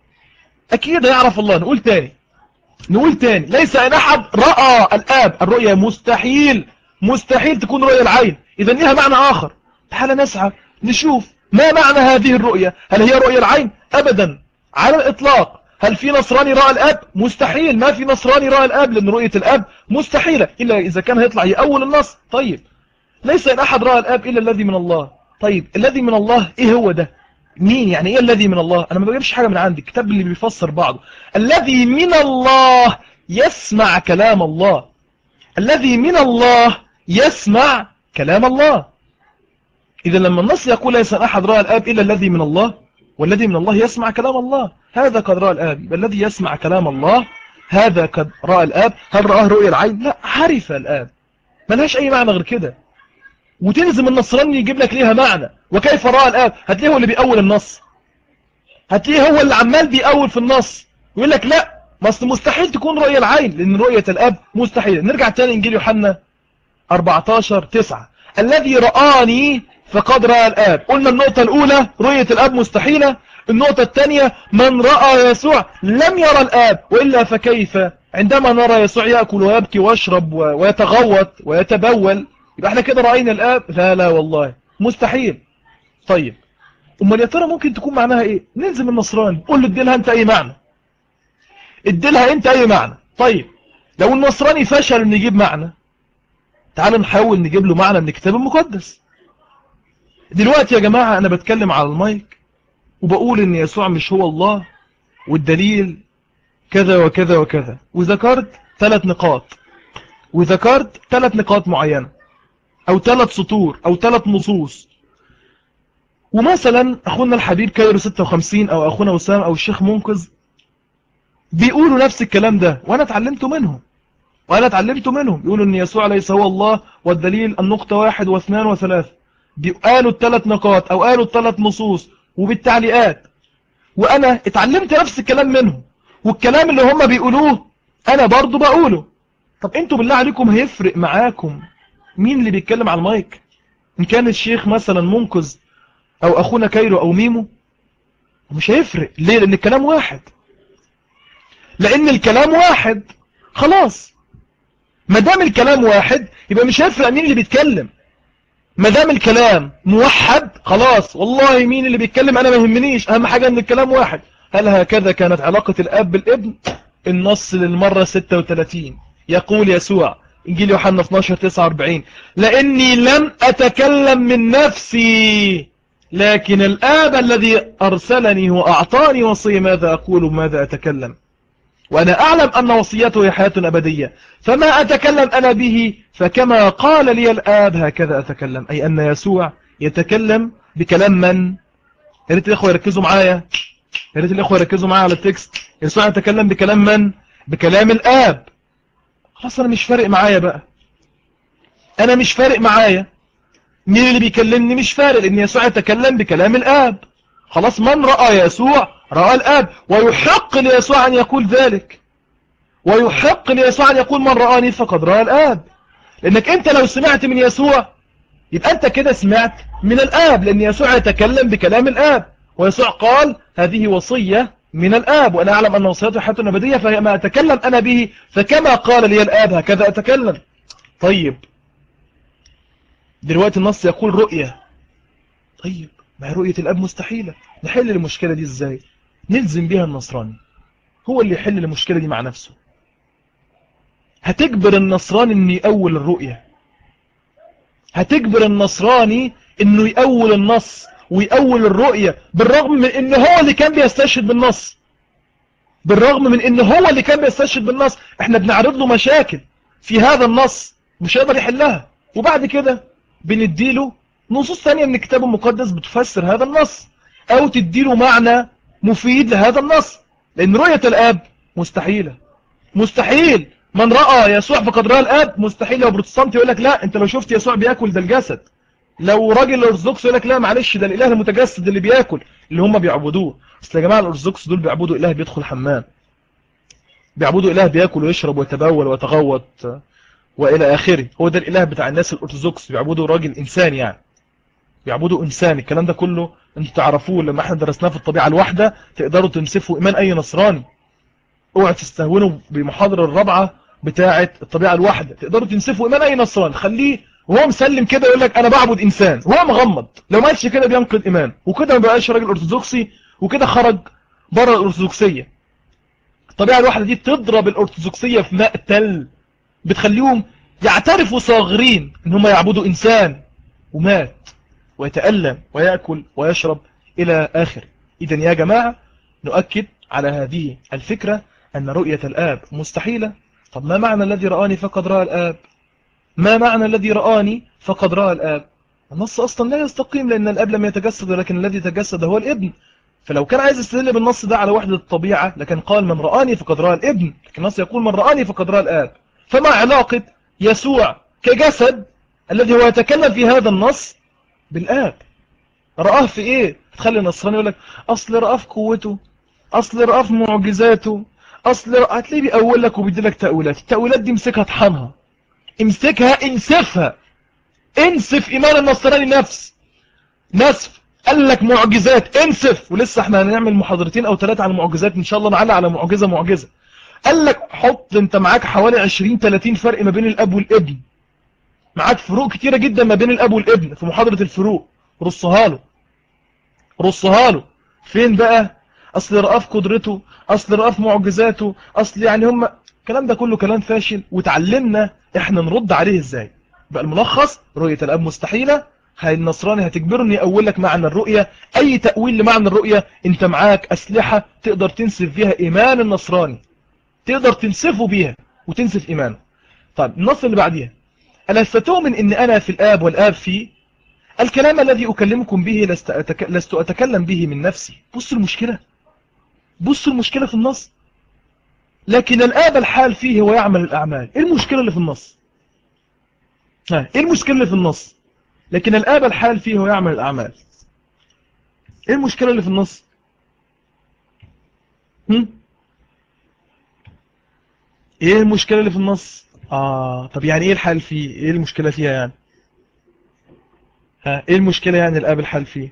أكيد هيعرف الله نقول تاني نقول تاني ليس أن أحد رأى الآب الرؤية مستحيل مستحيل تكون رؤية العين إذا ليها معنى آخر تعال نسعى نشوف ما معنى هذه الرؤية هل هي رؤية العين أبدا على الإطلاق هل في نصراني رأى الآب مستحيل ما في نصراني رأى الآب لأن رؤية الآب مستحيلة إلا إذا كان هيطلع يأول النص طيب ليس إن أحد رأى الآب إلا الذي من الله طيب الذي من الله إيه هو ده مين يعني إيه الذي من الله أنا ما بجيبش حاجة من عندي الكتاب اللي بيفسر بعضه الذي من الله يسمع كلام الله الذي من الله يسمع كلام الله إذا لما النص يقول ليس أحد رأى الآب إلا الذي من الله والذي من الله يسمع كلام الله هذا قد رأى الآب الذي يسمع كلام الله هذا قد رأى الآب هل رآه رؤية العين لا عرف الآب ملهاش أي معنى غير كده وتلزم النصراني يجيب لك ليها معنى وكيف رأى الآب هتلاقيه هو اللي بيأول النص هتلاقيه هو اللي عمال بيأول في النص ويقول لك لا مصر مستحيل تكون رؤية العين لأن رؤية الآب مستحيل نرجع تاني إنجيل يوحنا 14 9 الذي رآني فقد رأى الآب قلنا النقطة الأولى رؤية الآب مستحيلة النقطة الثانية من رأى يسوع لم يرى الآب وإلا فكيف عندما نرى يسوع يأكل ويبكي ويشرب ويتغوط ويتبول يبقى احنا كده رأينا الآب لا لا والله مستحيل طيب امال يا ترى ممكن تكون معناها ايه ننزل النصراني قول له اديلها انت اي معنى اديلها انت اي معنى طيب لو النصراني فشل ان يجيب معنى تعال نحاول نجيب له معنى من الكتاب المقدس دلوقتي يا جماعة أنا بتكلم على المايك وبقول إن يسوع مش هو الله والدليل كذا وكذا وكذا وذكرت ثلاث نقاط وذكرت ثلاث نقاط معينة أو ثلاث سطور أو ثلاث نصوص ومثلا أخونا الحبيب كايرو 56 أو أخونا وسام أو الشيخ منقذ بيقولوا نفس الكلام ده وأنا اتعلمته منهم وأنا اتعلمته منهم يقولوا أن يسوع ليس هو الله والدليل النقطة واحد واثنان وثلاث قالوا الثلاث نقاط او قالوا الثلاث نصوص وبالتعليقات وانا اتعلمت نفس الكلام منهم والكلام اللي هم بيقولوه انا برضو بقوله طب انتوا بالله عليكم هيفرق معاكم مين اللي بيتكلم على المايك ان كان الشيخ مثلا منقذ او اخونا كايرو او ميمو مش هيفرق ليه لان الكلام واحد لان الكلام واحد خلاص ما دام الكلام واحد يبقى مش هيفرق مين اللي بيتكلم ما دام الكلام موحد خلاص والله مين اللي بيتكلم انا ما يهمنيش اهم حاجة ان الكلام واحد هل هكذا كانت علاقة الاب بالابن النص للمرة 36 يقول يسوع انجيل يوحنا 12 49 لاني لم اتكلم من نفسي لكن الاب الذي ارسلني واعطاني وصي ماذا اقول وماذا اتكلم وأنا أعلم أن وصيته هي حياة أبدية فما أتكلم أنا به فكما قال لي الآب هكذا أتكلم أي أن يسوع يتكلم بكلام من يا ريت الإخوة يركزوا معايا يا ريت الإخوة يركزوا معايا على التكست يسوع يتكلم بكلام من بكلام الآب خلاص أنا مش فارق معايا بقى أنا مش فارق معايا مين اللي بيكلمني مش فارق لأن يسوع يتكلم بكلام الآب خلاص من رأى يسوع رأى الآب ويحق ليسوع أن يقول ذلك ويحق ليسوع أن يقول من رآني فقد رأى الآب لأنك أنت لو سمعت من يسوع يبقى أنت كده سمعت من الآب لأن يسوع يتكلم بكلام الآب ويسوع قال هذه وصية من الآب وأنا أعلم أن وصيته حياة أبدية فما أتكلم أنا به فكما قال لي الآب هكذا أتكلم طيب دلوقتي النص يقول رؤية طيب ما هي رؤية الأب مستحيلة نحل المشكلة دي ازاي نلزم بها النصراني هو اللي يحل المشكلة دي مع نفسه هتجبر النصراني انه يأول الرؤية هتجبر النصراني انه يأول النص ويأول الرؤية بالرغم من ان هو اللي كان بيستشهد بالنص بالرغم من ان هو اللي كان بيستشهد بالنص احنا بنعرض له مشاكل في هذا النص مش هيقدر يحلها وبعد كده بنديله نصوص ثانية من الكتاب المقدس بتفسر هذا النص او تديله معنى مفيد لهذا النص لان رؤية الاب مستحيلة مستحيل من رأى يسوع فقد رأى الاب مستحيل لو بروتستانت يقول لك لا انت لو شفت يسوع بياكل ده الجسد لو راجل ارثوذكس يقول لك لا معلش ده الاله المتجسد اللي بياكل اللي هم بيعبدوه اصل يا جماعه الارثوذكس دول بيعبدوا اله بيدخل حمام بيعبدوا اله بياكل ويشرب ويتبول ويتغوط والى اخره هو ده الاله بتاع الناس الارثوذكس بيعبدوا راجل انسان يعني بيعبدوا انسان الكلام ده كله انتوا تعرفوه لما احنا درسناه في الطبيعه الواحده تقدروا تنسفوا ايمان اي نصراني اوعى تستهونوا بمحاضره الرابعه بتاعه الطبيعه الواحده تقدروا تنسفوا ايمان اي نصراني خليه وهو مسلم كده يقول لك انا بعبد انسان وهو مغمض لو ما قالش كده بينقض ايمان وكده ما بقاش راجل ارثوذكسي وكده خرج بره الارثوذكسيه الطبيعه الواحده دي تضرب الارثوذكسيه في مقتل بتخليهم يعترفوا صاغرين ان هم يعبدوا انسان ومات ويتألم ويأكل ويشرب إلى آخر إذا يا جماعة نؤكد على هذه الفكرة أن رؤية الآب مستحيلة طب ما معنى الذي رآني فقد رأى الآب ما معنى الذي رآني فقد رأى الآب النص أصلا لا يستقيم لأن الآب لم يتجسد ولكن الذي تجسد هو الابن فلو كان عايز يستدل بالنص ده على وحدة الطبيعة لكن قال من رآني فقد رأى الابن لكن النص يقول من رآني فقد رأى الآب فما علاقة يسوع كجسد الذي هو يتكلم في هذا النص بالآب رآه في ايه تخلي النصراني يقول لك اصل رآه في قوته اصل رآه في معجزاته اصل رآه هتلاقيه بيقول لك وبيدي لك تأويلات التأويلات دي امسكها طحنها امسكها انسفها انسف ايمان النصراني نفس نسف قال لك معجزات انسف ولسه احنا هنعمل محاضرتين او ثلاثة على المعجزات ان شاء الله نعلق على معجزة معجزة قال لك حط انت معاك حوالي 20 30 فرق ما بين الاب والابن معاك فروق كتيرة جدا ما بين الاب والابن في محاضرة الفروق رصها له رصها له فين بقى اصل رأى في قدرته اصل رأى في معجزاته اصل يعني هم الكلام ده كله كلام فاشل وتعلمنا احنا نرد عليه ازاي بقى الملخص رؤية الاب مستحيلة هاي النصراني هتجبرني اقول لك معنى الرؤية اي تأويل لمعنى الرؤية انت معاك اسلحة تقدر تنسف بيها ايمان النصراني تقدر تنسفه بيها وتنسف ايمانه طيب النص اللي بعديها ألا فتؤمن إن أنا في الآب والآب في الكلام الذي أكلمكم به لست, أتك... لست أتكلم به من نفسي بصوا المشكلة بصوا المشكلة في النص لكن الآب الحال فيه ويعمل الأعمال إيه المشكلة اللي في النص ها إيه المشكلة اللي في النص لكن الآب الحال فيه ويعمل الأعمال إيه المشكلة اللي في النص هم؟ إيه المشكلة اللي في النص آه طب يعني ايه الحل فيه ايه المشكلة فيها يعني ها ايه المشكلة يعني الاب الحل فيه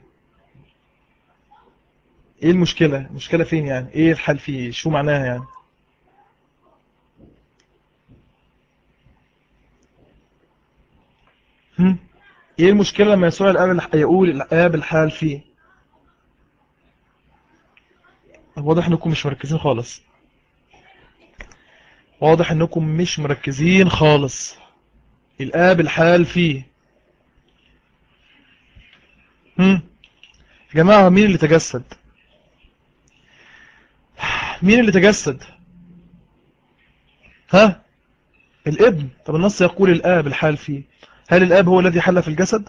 ايه المشكلة المشكلة فين يعني ايه الحل فيه شو معناها يعني هم؟ ايه المشكلة لما يسوع الاب يقول الاب الحال فيه واضح انكم مش مركزين خالص واضح انكم مش مركزين خالص الآب الحال فيه هم يا جماعة مين اللي تجسد مين اللي تجسد ها الابن طب النص يقول الآب الحال فيه هل الآب هو الذي حل في الجسد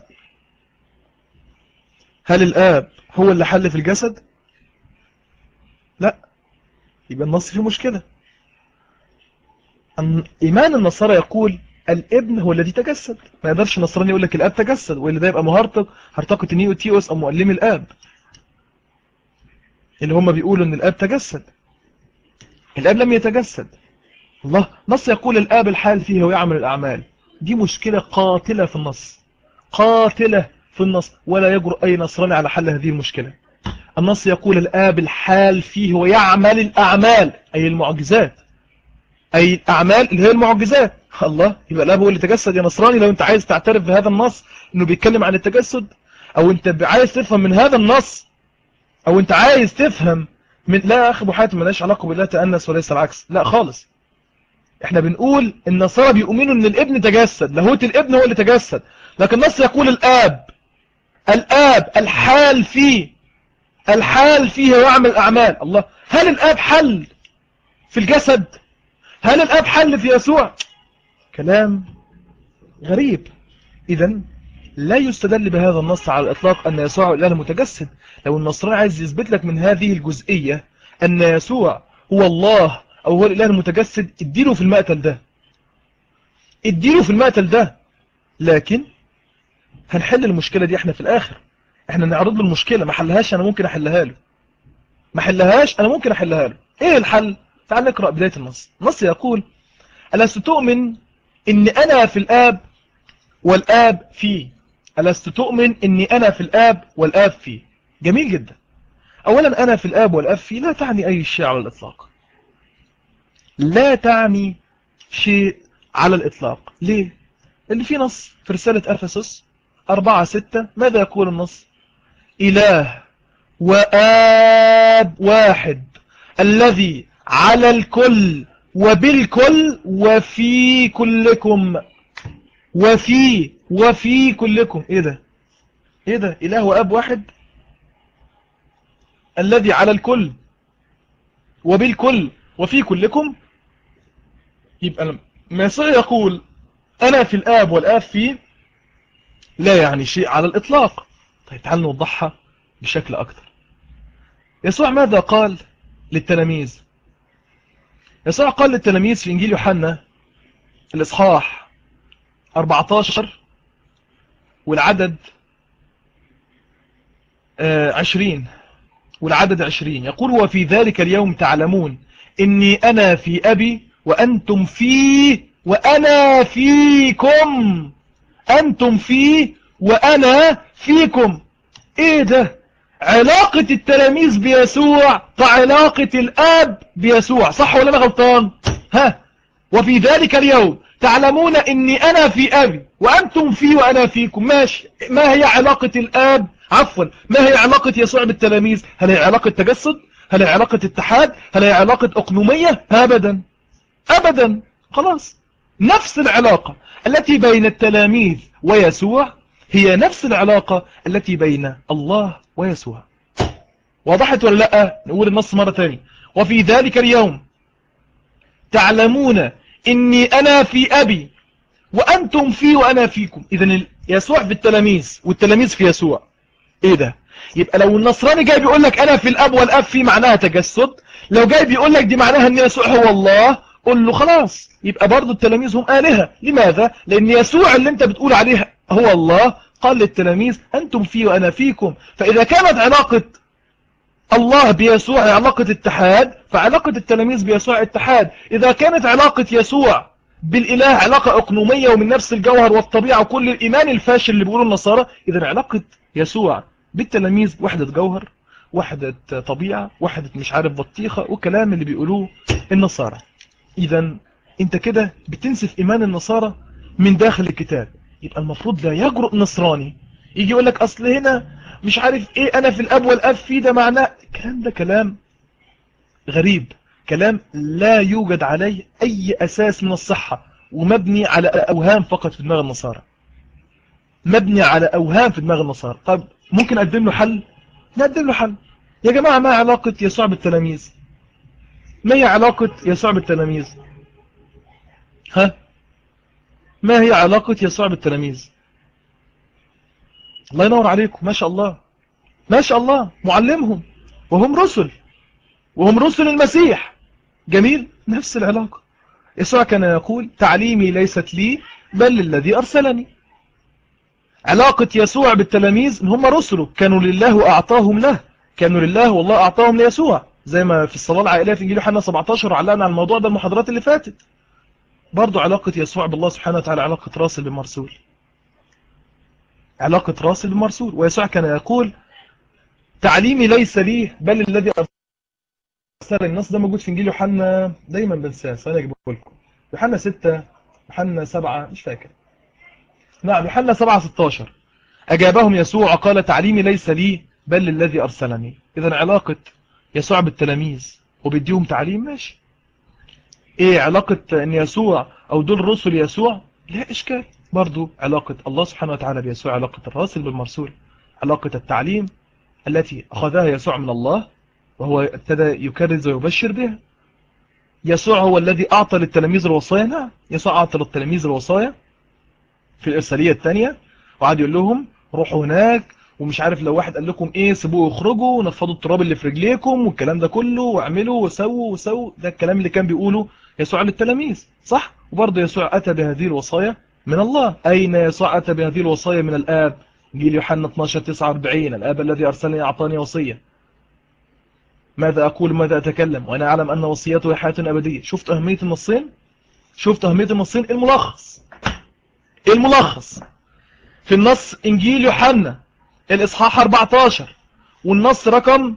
هل الآب هو اللي حل في الجسد لا يبقى النص فيه مشكلة إيمان النصارى يقول الابن هو الذي تجسد ما يقدرش النصراني يقول لك الاب تجسد واللي ده يبقى مهارتك هرطقة نيو تيوس او مؤلم الاب اللي هم بيقولوا ان الاب تجسد الاب لم يتجسد الله نص يقول الاب الحال فيه ويعمل الاعمال دي مشكلة قاتلة في النص قاتلة في النص ولا يجرؤ اي نصراني على حل هذه المشكلة النص يقول الاب الحال فيه ويعمل الاعمال اي المعجزات أي أعمال اللي هي المعجزات الله يبقى الأب هو اللي تجسد يا نصراني لو أنت عايز تعترف بهذا النص انه بيتكلم عن التجسد او انت عايز تفهم من هذا النص او انت عايز تفهم من لا يا اخي ابو حاتم مالهاش علاقه بالله تأنس وليس العكس لا خالص احنا بنقول النصارى بيؤمنوا ان الابن تجسد لاهوت الابن هو اللي تجسد لكن النص يقول الاب الاب الحال فيه الحال فيه ويعمل اعمال الله هل الاب حل في الجسد هل الاب حل في يسوع كلام غريب اذا لا يستدل بهذا النص على الإطلاق أن يسوع الإله المتجسد لو النصراني عايز يثبت لك من هذه الجزئية أن يسوع هو الله أو هو الإله المتجسد اديله في المقتل ده اديله في المقتل ده لكن هنحل المشكلة دي احنا في الآخر احنا نعرض له المشكلة ما حلهاش أنا ممكن أحلها له ما حلهاش أنا ممكن أحلها له إيه الحل تعال نقرأ بداية النص النص يقول ألست تؤمن إن أنا في الآب والآب فيه ألست تؤمن أني أنا في الآب والآب فيه جميل جدا أولا أنا في الآب والآب فيه لا تعني أي شيء على الإطلاق لا تعني شيء على الإطلاق ليه؟ اللي في نص في رسالة أفسس أربعة ستة ماذا يقول النص إله وآب واحد الذي على الكل وبالكل وفي كلكم وفي وفي كلكم ايه ده ايه ده اله واب واحد الذي على الكل وبالكل وفي كلكم يبقى المسيح يقول انا في الاب والاب في لا يعني شيء على الاطلاق طيب تعال نوضحها بشكل اكثر يسوع ماذا قال للتلاميذ يسوع قال للتلاميذ في انجيل يوحنا الاصحاح 14 والعدد عشرين والعدد عشرين يقول وفي ذلك اليوم تعلمون إني أنا في أبي وأنتم فيه وأنا فيكم أنتم فيه وأنا فيكم إيه ده علاقة التلاميذ بيسوع كعلاقة الآب بيسوع صح ولا أنا غلطان ها وفي ذلك اليوم تعلمون اني انا في ابي وانتم في وانا فيكم ماشي ما هي علاقة الاب عفوا ما هي علاقة يسوع بالتلاميذ هل هي علاقة تجسد هل هي علاقة اتحاد هل هي علاقة اقنومية ابدا ابدا خلاص نفس العلاقة التي بين التلاميذ ويسوع هي نفس العلاقة التي بين الله ويسوع وضحت ولا لا نقول النص مرة ثانية وفي ذلك اليوم تعلمون إني أنا في أبي وأنتم في وأنا فيكم إذا يسوع في التلاميذ والتلاميذ في يسوع إيه ده يبقى لو النصراني جاي بيقول لك أنا في الأب والأب في معناها تجسد لو جاي بيقول لك دي معناها أن يسوع هو الله قل له خلاص يبقى برضو التلاميذ هم آلهة لماذا؟ لأن يسوع اللي انت بتقول عليه هو الله قال للتلاميذ أنتم في وأنا فيكم فإذا كانت علاقة الله بيسوع علاقة اتحاد فعلاقة التلاميذ بيسوع اتحاد إذا كانت علاقة يسوع بالإله علاقة أقنومية ومن نفس الجوهر والطبيعة وكل الإيمان الفاشل اللي بيقولوا النصارى إذا علاقة يسوع بالتلاميذ وحدة جوهر وحدة طبيعة وحدة مش عارف بطيخة والكلام اللي بيقولوه النصارى إذا أنت كده بتنسف إيمان النصارى من داخل الكتاب يبقى المفروض ده يجرؤ نصراني يجي يقول لك أصل هنا مش عارف إيه أنا في الأب والأب في ده معناه الكلام ده كلام غريب كلام لا يوجد عليه أي أساس من الصحة ومبني على أوهام فقط في دماغ النصارى مبني على أوهام في دماغ النصارى طب ممكن أقدم له حل نقدم له حل يا جماعة ما علاقة يسوع بالتلاميذ ما هي علاقة يسوع بالتلاميذ ها ما هي علاقة يسوع بالتلاميذ الله ينور عليكم ما شاء الله ما شاء الله معلمهم وهم رسل وهم رسل المسيح جميل نفس العلاقة يسوع كان يقول تعليمي ليست لي بل للذي أرسلني علاقة يسوع بالتلاميذ ان هم رسله كانوا لله وأعطاهم له كانوا لله والله أعطاهم ليسوع زي ما في الصلاة العائلية في إنجيل يوحنا 17 علقنا على الموضوع ده المحاضرات اللي فاتت برضو علاقة يسوع بالله سبحانه وتعالى علاقة راسل بمرسول علاقة راسل بمرسول ويسوع كان يقول تعليمي ليس لي بل الذي أرسل النص ده موجود في إنجيل يوحنا دايما بنساه ثانية أجيبه لكم يوحنا 6 يوحنا 7 مش فاكر نعم يوحنا 7 16 أجابهم يسوع قال تعليمي ليس لي بل للذي أرسلني إذا علاقة يسوع بالتلاميذ وبيديهم تعليم ماشي ايه علاقة ان يسوع او دول رسل يسوع لا اشكال برضو علاقة الله سبحانه وتعالى بيسوع علاقة الراسل بالمرسول علاقة التعليم التي أخذها يسوع من الله وهو ابتدى يكرز ويبشر بها يسوع هو الذي أعطى للتلاميذ الوصايا نعم يسوع أعطى للتلاميذ الوصايا في الإرسالية الثانية وقعد يقول لهم روحوا هناك ومش عارف لو واحد قال لكم ايه سيبوه يخرجوا ونفضوا التراب اللي في رجليكم والكلام ده كله واعملوا وسووا وسووا ده الكلام اللي كان بيقوله يسوع للتلاميذ صح وبرضه يسوع أتى بهذه الوصايا من الله أين يسوع أتى بهذه الوصايا من الآب جيل يوحنا 12 49 الآب الذي أرسلني أعطاني وصية ماذا أقول ماذا أتكلم وأنا أعلم أن وصيته حياة أبدية شفت أهمية النصين شفت أهمية النصين الملخص الملخص في النص إنجيل يوحنا الإصحاح 14 والنص رقم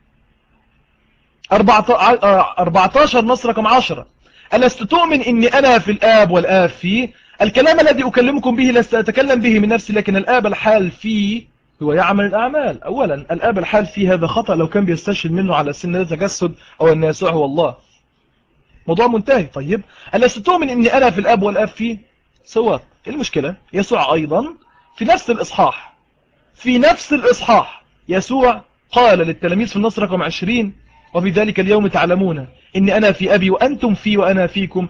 14 نص رقم 10 ألست تؤمن إني أنا في الآب والآب فيه الكلام الذي أكلمكم به لست أتكلم به من نفسي لكن الآب الحال فيه هو يعمل الأعمال أولا الآب الحال فيه هذا خطأ لو كان بيستشهد منه على سن هذا تجسد أو أن يسوع هو الله موضوع منتهي طيب ألست تؤمن إني أنا في الآب والآب فيه سواء المشكلة يسوع أيضا في نفس الإصحاح في نفس الإصحاح يسوع قال للتلاميذ في النص رقم 20 وفي ذلك اليوم تعلمون إني أنا في أبي وأنتم في وأنا فيكم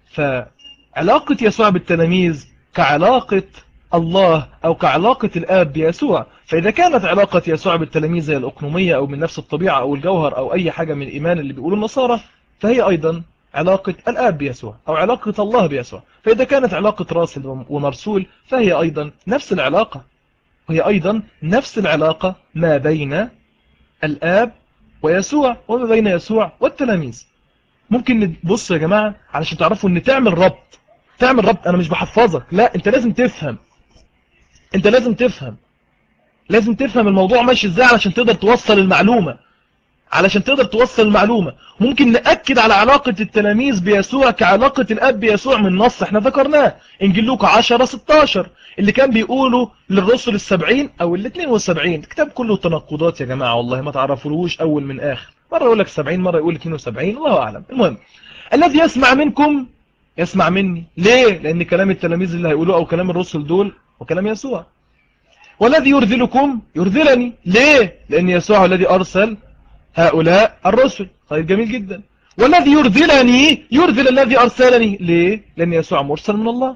فعلاقة يسوع بالتلاميذ كعلاقة الله أو كعلاقة الآب بيسوع فإذا كانت علاقة يسوع بالتلاميذ زي الأقنومية أو من نفس الطبيعة أو الجوهر أو أي حاجة من الإيمان اللي بيقولوا النصارى فهي أيضا علاقة الآب بيسوع أو علاقة الله بيسوع فإذا كانت علاقة راسل ومرسول فهي أيضا نفس العلاقة وهي أيضا نفس العلاقة ما بين الآب ويسوع وما بين يسوع والتلاميذ ممكن نبص يا جماعة علشان تعرفوا ان تعمل ربط تعمل ربط انا مش بحفظك لا انت لازم تفهم انت لازم تفهم لازم تفهم الموضوع ماشي ازاي علشان تقدر توصل المعلومة علشان تقدر توصل المعلومة ممكن نأكد على علاقة التلاميذ بيسوع كعلاقة الأب بيسوع من نص احنا ذكرناه إنجيل لوكا 10 16 اللي كان بيقولوا للرسل السبعين أو الاثنين والسبعين الكتاب كله تناقضات يا جماعة والله ما تعرفوش أول من آخر مرة يقول لك 70 مرة يقول 72 الله أعلم المهم الذي يسمع منكم يسمع مني ليه لأن كلام التلاميذ اللي هيقولوه أو كلام الرسل دول وكلام يسوع والذي يرذلكم يرذلني ليه لأن يسوع الذي أرسل هؤلاء الرسل طيب جميل جدا والذي يرذلني يرذل الذي أرسلني ليه لأن يسوع مرسل من الله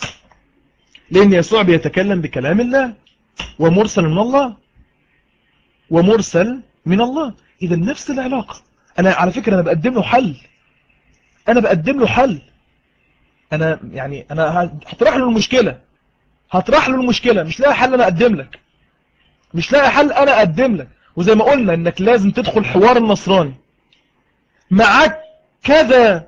لأن يسوع بيتكلم بكلام الله ومرسل من الله ومرسل من الله إذا نفس العلاقة أنا على فكرة أنا بقدم له حل أنا بقدم له حل أنا يعني أنا هطرح له المشكلة هطرح له المشكلة مش لاقي حل أنا أقدم لك مش لاقي حل أنا أقدم لك وزي ما قلنا انك لازم تدخل حوار النصراني معاك كذا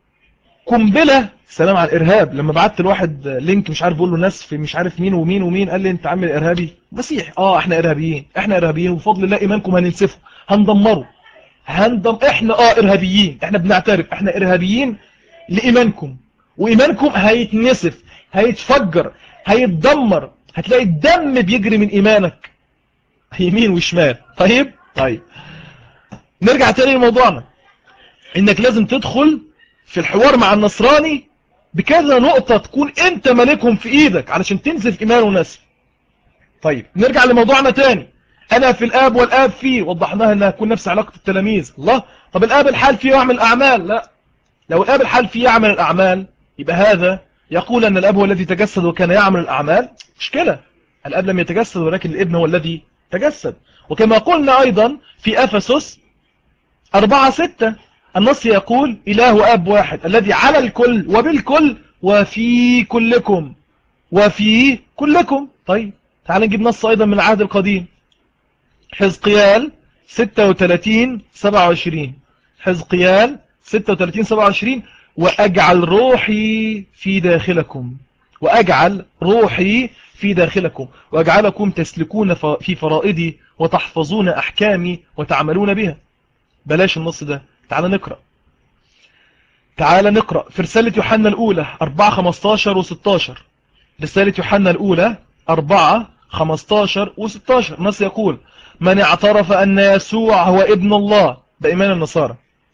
قنبلة سلام على الارهاب لما بعت لواحد لينك مش عارف بقول له ناس في مش عارف مين ومين ومين قال لي انت عامل ارهابي مسيح اه احنا ارهابيين احنا ارهابيين وبفضل الله ايمانكم هننسفه هندمره هندم احنا اه ارهابيين احنا بنعترف احنا ارهابيين لايمانكم وايمانكم هيتنسف هيتفجر هيتدمر هتلاقي الدم بيجري من ايمانك يمين وشمال طيب طيب نرجع تاني لموضوعنا انك لازم تدخل في الحوار مع النصراني بكذا نقطة تكون انت مالكهم في ايدك علشان تنزف ايمان ونسف طيب نرجع لموضوعنا تاني انا في الاب والاب فيه وضحناها انها تكون نفس علاقة التلاميذ الله طب الاب الحال فيه يعمل اعمال لا لو الاب الحال فيه يعمل الاعمال يبقى هذا يقول ان الاب هو الذي تجسد وكان يعمل الاعمال مشكلة الاب لم يتجسد ولكن الابن هو الذي تجسد وكما قلنا أيضا في أفسس أربعة ستة النص يقول إله أب واحد الذي على الكل وبالكل وفي كلكم وفي كلكم طيب تعال نجيب نص أيضا من العهد القديم حزقيال 36 27 حزقيال 36 27 وأجعل روحي في داخلكم وأجعل روحي في داخلكم وأجعلكم تسلكون في فرائدي وتحفظون أحكامي وتعملون بها بلاش النص ده تعال نقرأ تعال نقرأ في رسالة يوحنا الأولى 4 15 و 16 رسالة يوحنا الأولى 4 15 و16 النص يقول من اعترف أن يسوع هو ابن الله ده إيمان النصارى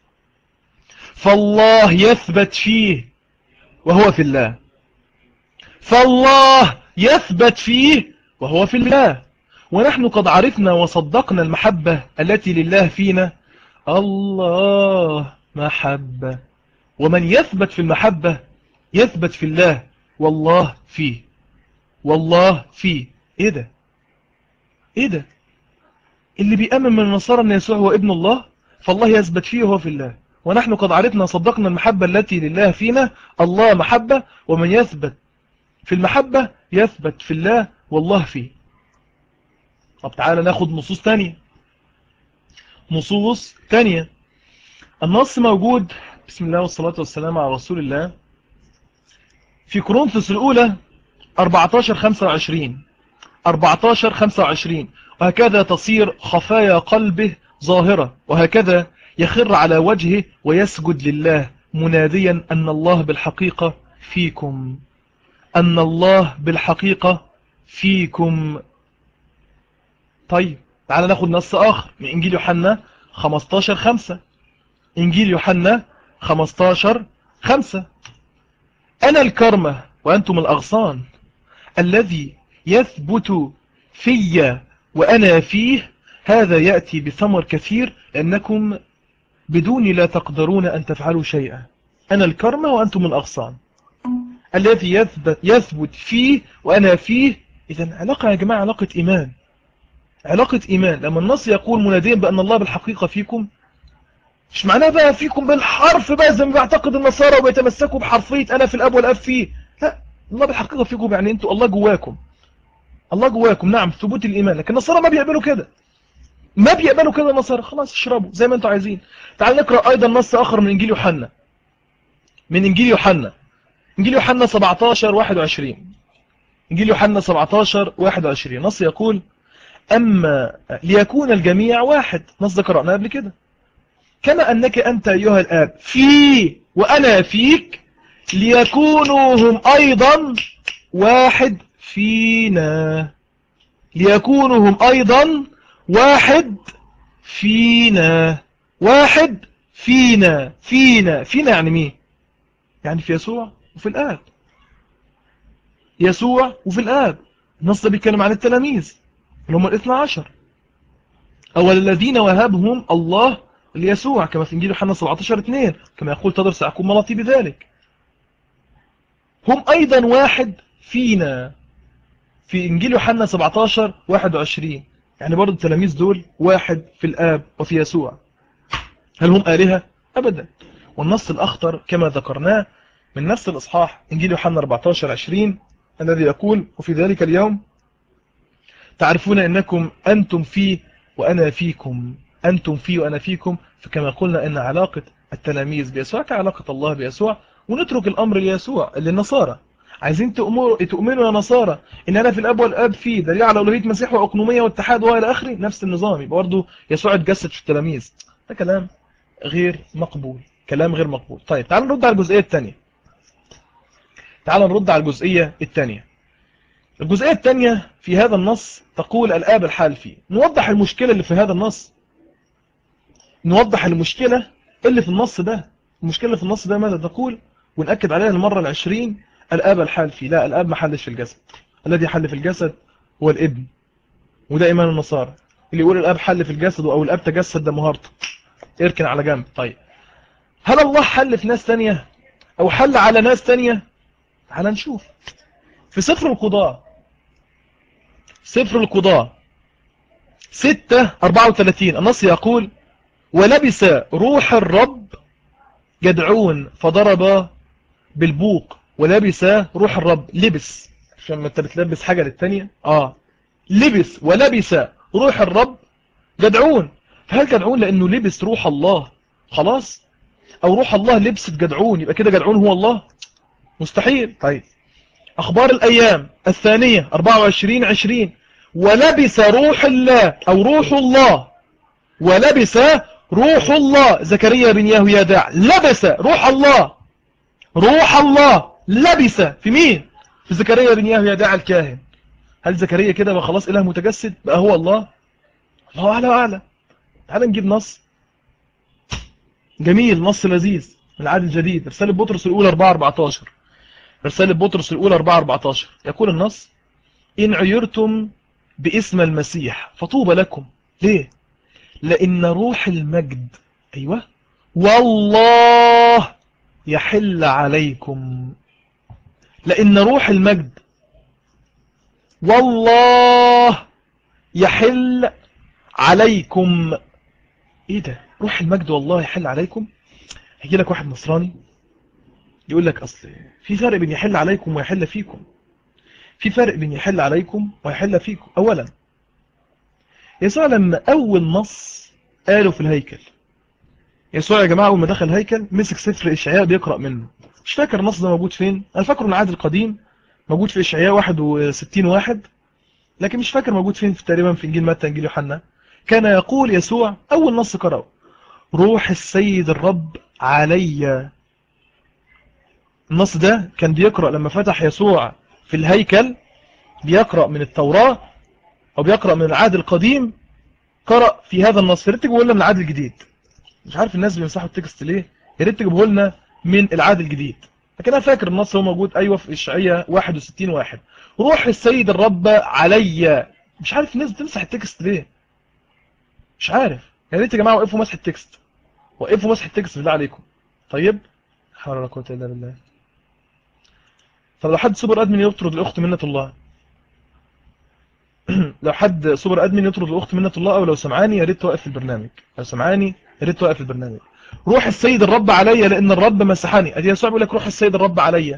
فالله يثبت فيه وهو في الله فالله يثبت فيه وهو في الله ونحن قد عرفنا وصدقنا المحبة التي لله فينا الله محبة ومن يثبت في المحبة يثبت في الله والله فيه والله فيه ايه ده ايه ده اللي بيأمن من النصارى ان يسوع هو ابن الله فالله يثبت فيه وهو في الله ونحن قد عرفنا صدقنا المحبة التي لله فينا الله محبة ومن يثبت في المحبة يثبت في الله والله فيه طب تعالى ناخد نصوص تانية نصوص تانية النص موجود بسم الله والصلاة والسلام على رسول الله في كورنثوس الأولى 14 25 14 25 وهكذا تصير خفايا قلبه ظاهرة وهكذا يخر على وجهه ويسجد لله مناديا أن الله بالحقيقة فيكم أن الله بالحقيقة فيكم طيب تعال ناخد نص آخر من إنجيل يوحنا 15 5 إنجيل يوحنا 15 5 أنا الكرمة وأنتم الأغصان الذي يثبت في وأنا فيه هذا يأتي بثمر كثير لأنكم بدوني لا تقدرون أن تفعلوا شيئا أنا الكرمة وأنتم الأغصان الذي يثبت, يثبت فيه وأنا فيه إذا علاقة يا جماعة علاقة إيمان علاقة إيمان لما النص يقول مناديا بأن الله بالحقيقة فيكم مش معناه بقى فيكم بالحرف بقى زي ما بيعتقد النصارى وبيتمسكوا بحرفية أنا في الأب والأب فيه لا الله بالحقيقة فيكم يعني أنتوا الله جواكم الله جواكم نعم ثبوت الإيمان لكن النصارى ما بيقبلوا كده ما بيقبلوا كده النصارى خلاص اشربوا زي ما انتوا عايزين تعال نقرأ أيضا نص آخر من إنجيل يوحنا من إنجيل يوحنا إنجيل يوحنا 17 21 إنجيل يوحنا 17 21 نص يقول أما ليكون الجميع واحد نص ده قرأناه قبل كده كما أنك أنت أيها الآب في وأنا فيك ليكونوا هم أيضا واحد فينا ليكونوا هم أيضا واحد فينا واحد فينا فينا فينا يعني مين يعني في يسوع وفي الآب يسوع وفي الآب النص ده بيتكلم عن التلاميذ اللي هم الاثنى عشر أول الذين وهبهم الله ليسوع كما في إنجيل يوحنا 17 2 كما يقول تدرس أكون ملاطي بذلك هم أيضا واحد فينا في إنجيل يوحنا 17 21 يعني برضو التلاميذ دول واحد في الآب وفي يسوع هل هم آلهة؟ أبدا والنص الأخطر كما ذكرناه من نفس الإصحاح إنجيل يوحنا 14 20 الذي يقول وفي ذلك اليوم تعرفون أنكم أنتم فيه وأنا فيكم أنتم فيه وأنا فيكم فكما قلنا أن علاقة التلاميذ بيسوع كعلاقة الله بيسوع ونترك الأمر ليسوع للنصارى عايزين تؤمنوا يا نصارى ان انا في الاب والاب فيه دليل على الوهيه مسيح واقنوميه واتحاد والى اخره نفس النظام يبقى برضه يسوع اتجسد في التلاميذ ده كلام غير مقبول كلام غير مقبول طيب تعالوا نرد على الجزئيه الثانيه تعالوا نرد على الجزئيه الثانيه الجزئيه الثانيه في هذا النص تقول الاب الحال فيه نوضح المشكله اللي في هذا النص نوضح المشكله اللي في النص ده المشكله اللي في النص ده ماذا تقول ونأكد عليها المره العشرين الآب الحال فيه لا الآب ما حلش في الجسد الذي حل في الجسد هو الابن وده إيمان النصارى اللي يقول الآب حل في الجسد أو الآب تجسد ده مهارته اركن على جنب طيب هل الله حل في ناس تانية أو حل على ناس تانية تعال نشوف في سفر القضاء سفر القضاء 6 34 النص يقول ولبس روح الرب جدعون فضرب بالبوق ولبس روح الرب لبس عشان ما انت بتلبس حاجة للتانية اه لبس ولبس روح الرب جدعون فهل جدعون لانه لبس روح الله خلاص او روح الله لبست جدعون يبقى كده جدعون هو الله مستحيل طيب اخبار الايام الثانية 24 20 ولبس روح الله او روح الله ولبس روح الله زكريا بن يهويادع لبس روح الله روح الله لبس في مين في زكريا بن يهويادع الكاهن هل زكريا كده بقى خلاص إله متجسد بقى هو الله الله أعلى وأعلى تعال نجيب نص جميل نص لذيذ من العهد الجديد رسالة بطرس الأولى 4 14 رسالة بطرس الأولى 4 14 يقول النص إن عيرتم باسم المسيح فطوبى لكم ليه لأن روح المجد أيوة والله يحل عليكم لأن روح المجد والله يحل عليكم ايه ده روح المجد والله يحل عليكم هيجي لك واحد نصراني يقول لك اصل في فرق بين يحل عليكم ويحل فيكم في فرق بين يحل عليكم ويحل فيكم اولا يسوع لما اول نص قاله في الهيكل يسوع يا جماعة اول ما دخل الهيكل مسك سفر اشعياء بيقرأ منه مش فاكر النص ده موجود فين انا فاكره ان العهد القديم موجود في اشعياء 61 واحد لكن مش فاكر موجود فين في تقريبا في انجيل متى انجيل يوحنا كان يقول يسوع اول نص قرأه روح السيد الرب علي النص ده كان بيقرأ لما فتح يسوع في الهيكل بيقرأ من التوراة أو بيقرأ من العهد القديم قرأ في هذا النص يا ريت تجيبوا لنا من العهد الجديد مش عارف الناس بيمسحوا التكست ليه يا ريت تجيبوه لنا من العهد الجديد لكن انا فاكر النص هو موجود ايوه في اشعياء 61 واحد روح السيد الرب عليا مش عارف الناس بتمسح التكست ليه مش عارف يا ريت يا جماعه وقفوا مسح التكست وقفوا مسح التكست بالله عليكم طيب حول ولا قوه الا بالله طب لو حد سوبر ادمن يطرد الاخت منة الله لو حد سوبر ادمن يطرد الاخت منة الله او لو سمعاني يا ريت توقف البرنامج لو سمعاني يا ريت توقف البرنامج روح السيد الرب عليا لان الرب مسحني ادي يسوع بيقول لك روح السيد الرب عليا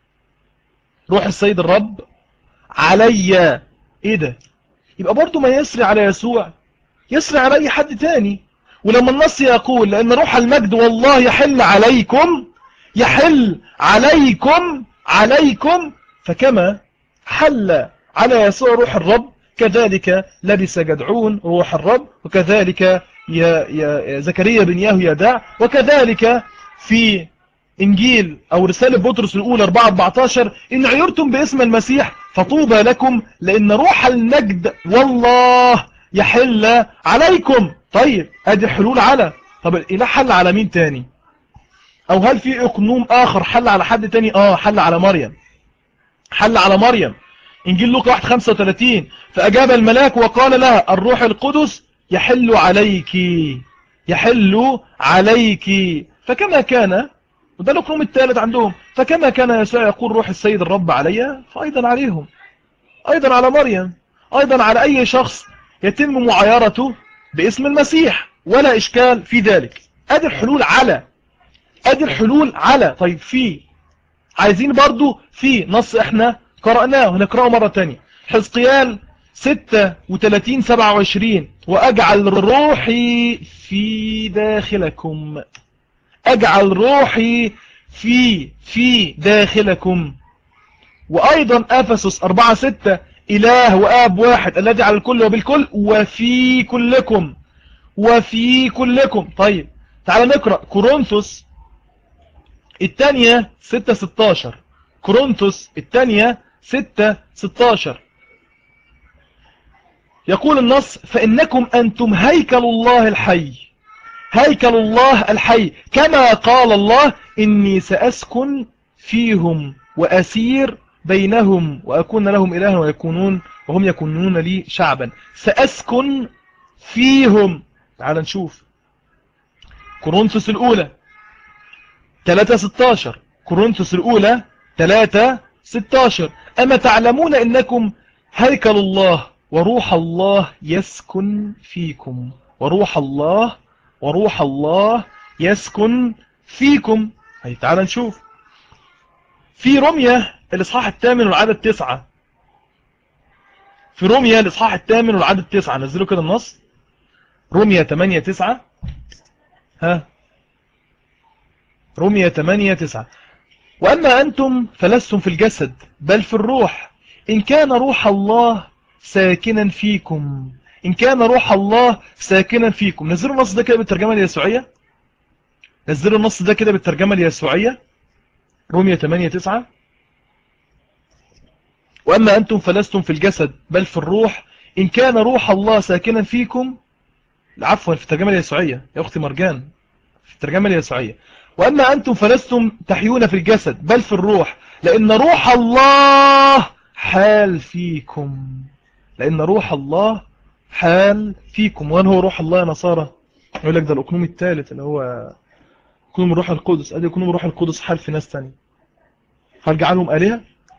روح السيد الرب عليا ايه ده يبقى برضه ما يسري على يسوع يسري على اي حد تاني ولما النص يقول لان روح المجد والله يحل عليكم يحل عليكم عليكم فكما حل على يسوع روح الرب كذلك لبس جدعون روح الرب وكذلك يا يا زكريا بن ياهو يدع وكذلك في إنجيل أو رسالة بطرس الأولى 4-14 إن عيرتم باسم المسيح فطوبى لكم لأن روح المجد والله يحل عليكم طيب ادي حلول على طب الإله حل على مين تاني أو هل في إقنوم آخر حل على حد تاني آه حل على مريم حل على مريم إنجيل لوقا 1:35 فأجاب الملاك وقال لها الروح القدس يحل عليك يحل عليك فكما كان وده الأقنوم الثالث عندهم فكما كان يسوع يقول روح السيد الرب علي فأيضا عليهم أيضا على مريم أيضا على أي شخص يتم معايرته باسم المسيح ولا إشكال في ذلك أدي الحلول على أدي الحلول على طيب في عايزين برضو في نص احنا قرأناه هنقرأه مرة تانية حزقيال 36 27 وأجعل روحي في داخلكم أجعل روحي في في داخلكم وأيضا أفسس 4 6 إله وآب واحد الذي على الكل وبالكل وفي كلكم وفي كلكم طيب تعال نقرأ كورنثوس الثانية 6 16 كورنثوس الثانية 6 16 يقول النص فإنكم أنتم هيكل الله الحي هيكل الله الحي كما قال الله إني سأسكن فيهم وأسير بينهم وأكون لهم إلها ويكونون وهم يكونون لي شعبا سأسكن فيهم تعال نشوف كورنثوس الأولى 3-16 كورنثوس الأولى 3-16 أما تعلمون إنكم هيكل الله وروح الله يسكن فيكم وروح الله وروح الله يسكن فيكم هي تعال نشوف في رمية الإصحاح الثامن والعدد تسعة في رمية الإصحاح الثامن والعدد تسعة نزلوا كده النص رمية 8 9 ها رمية 8 9 وأما أنتم فلستم في الجسد بل في الروح إن كان روح الله ساكنا فيكم إن كان روح الله ساكنا فيكم نزلوا النص ده كده بالترجمة اليسوعية نزلوا النص ده كده بالترجمة اليسوعية رومية 8 9 وأما أنتم فلستم في الجسد بل في الروح إن كان روح الله ساكنا فيكم عفوا في الترجمة اليسوعية يا أختي مرجان في الترجمة اليسوعية وأما أنتم فلستم تحيون في الجسد بل في الروح لأن روح الله حال فيكم لأن روح الله حال فيكم وين هو روح الله يا نصارى يقول لك ده الأقنوم الثالث اللي هو أقنوم الروح القدس أدي أقنوم الروح القدس حال في ناس تاني هل جعلهم آلهة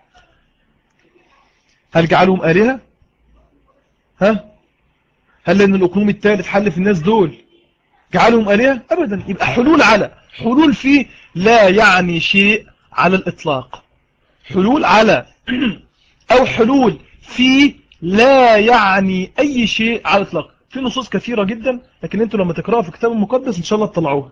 هل جعلهم آلهة ها هل لأن الأقنوم الثالث حل في الناس دول جعلهم آلهة أبدا يبقى حلول على حلول فيه لا يعني شيء على الإطلاق حلول على أو حلول فيه لا يعني أي شيء على الإطلاق في نصوص كثيرة جدا لكن انتوا لما تقرأوا في الكتاب المقدس إن شاء الله تطلعوها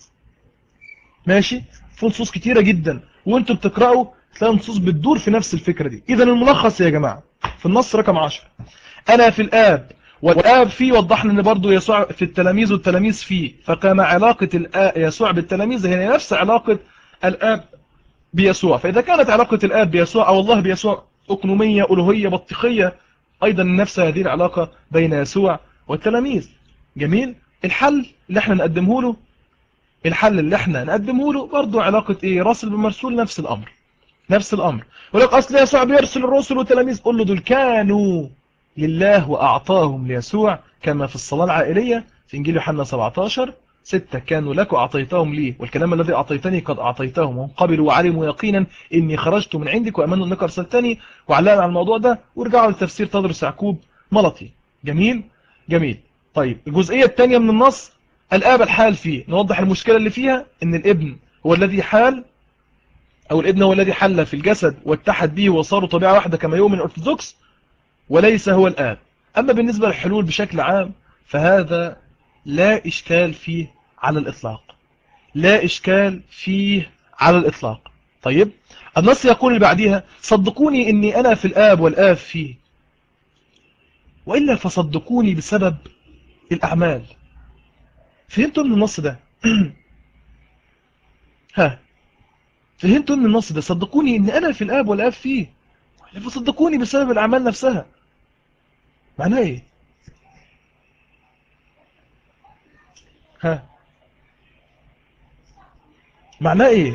ماشي في نصوص كثيرة جدا وانتوا بتقرأوا تلاقي نصوص بتدور في نفس الفكرة دي إذا الملخص يا جماعة في النص رقم 10 أنا في الآب والآب فيه وضحنا ان برضو يسوع في التلاميذ والتلاميذ فيه فكما علاقة يسوع بالتلاميذ هي نفس علاقة الآب بيسوع فإذا كانت علاقة الآب بيسوع أو الله بيسوع أقنومية ألوهية بطيخية أيضا نفس هذه العلاقة بين يسوع والتلاميذ جميل الحل اللي احنا نقدمه له الحل اللي احنا نقدمه له برضو علاقة ايه راسل بمرسول نفس الأمر نفس الأمر ولك أصل يسوع بيرسل الرسل والتلاميذ قول له دول كانوا لله وأعطاهم ليسوع كما في الصلاة العائلية في إنجيل يوحنا 17 ستة كانوا لك وأعطيتهم لي والكلام الذي أعطيتني قد أعطيتهم هم قبلوا وعلموا يقينا إني خرجت من عندك وأمنوا أنك أرسلتني وعلقنا على الموضوع ده ورجعوا للتفسير تدرس يعقوب ملطي جميل جميل طيب الجزئية الثانية من النص الآب الحال فيه نوضح المشكلة اللي فيها إن الابن هو الذي حال أو الابن هو الذي حل في الجسد واتحد به وصاروا طبيعة واحدة كما يؤمن الأرثوذكس وليس هو الآب أما بالنسبة للحلول بشكل عام فهذا لا إشكال فيه على الإطلاق لا إشكال فيه على الإطلاق طيب النص يقول اللي بعديها صدقوني إني أنا في الآب والآب فيه وإلا فصدقوني بسبب الأعمال فهمتوا من النص ده ها فهمتوا من النص ده صدقوني إن أنا في الآب والآب فيه فصدقوني بسبب الأعمال نفسها معناه إيه ها معناه ايه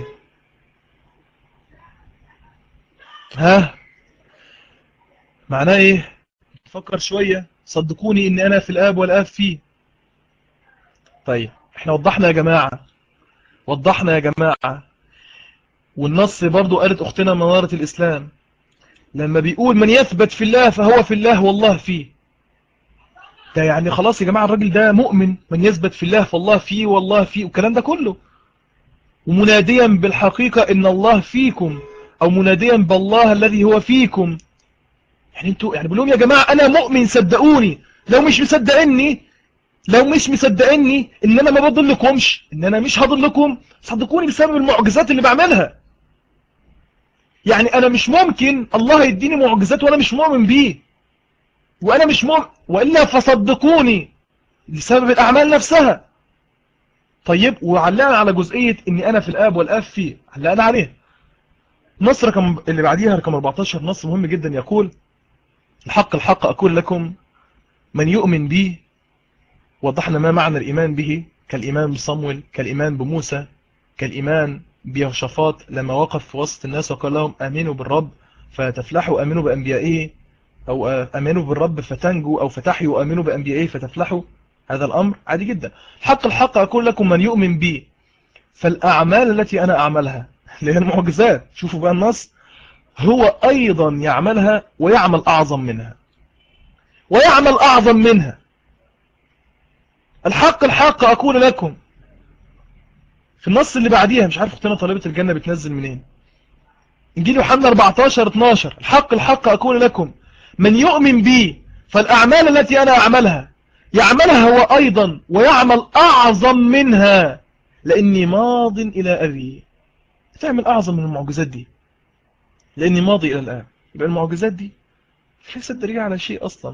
ها معناه ايه فكر شوية صدقوني ان انا في الاب والاب فيه طيب احنا وضحنا يا جماعة وضحنا يا جماعة والنص برضو قالت اختنا منارة الاسلام لما بيقول من يثبت في الله فهو في الله والله فيه ده يعني خلاص يا جماعة الراجل ده مؤمن من يثبت في الله فالله فيه والله فيه والكلام ده كله ومناديا بالحقيقة ان الله فيكم او مناديا بالله الذي هو فيكم يعني انتوا يعني بقول لهم يا جماعة انا مؤمن صدقوني لو مش مصدقني لو مش مصدقني ان انا ما بضلكمش ان انا مش هضلكم صدقوني بسبب المعجزات اللي بعملها يعني انا مش ممكن الله يديني معجزات وانا مش مؤمن بيه وانا مش مؤمن وإلا فصدقوني لسبب الأعمال نفسها طيب وعلقنا على جزئية إني أنا في الآب والآب فيه علقنا عليه نص رقم اللي بعديها رقم 14 نص مهم جدا يقول الحق الحق أقول لكم من يؤمن بي وضحنا ما معنى الإيمان به كالإيمان بصمويل كالإيمان بموسى كالإيمان بيهشفاط لما وقف في وسط الناس وقال لهم آمنوا بالرب فتفلحوا آمنوا بأنبيائه أو أمنوا بالرب فتنجوا أو فتحيوا أمنوا بأنبيائه فتفلحوا هذا الأمر عادي جدا حق الحق أقول لكم من يؤمن بي فالأعمال التي أنا أعملها اللي هي المعجزات شوفوا بقى النص هو أيضا يعملها ويعمل أعظم منها ويعمل أعظم منها الحق الحق أقول لكم في النص اللي بعديها مش عارف اختنا طالبة الجنة بتنزل منين انجيل يوحنا 14 12 الحق الحق أقول لكم من يؤمن بي فالأعمال التي أنا أعملها يعملها هو أيضا ويعمل أعظم منها لأني ماض إلى أبي تعمل أعظم من المعجزات دي لأني ماضي إلى الآن يبقى المعجزات دي ليست دليل على شيء أصلا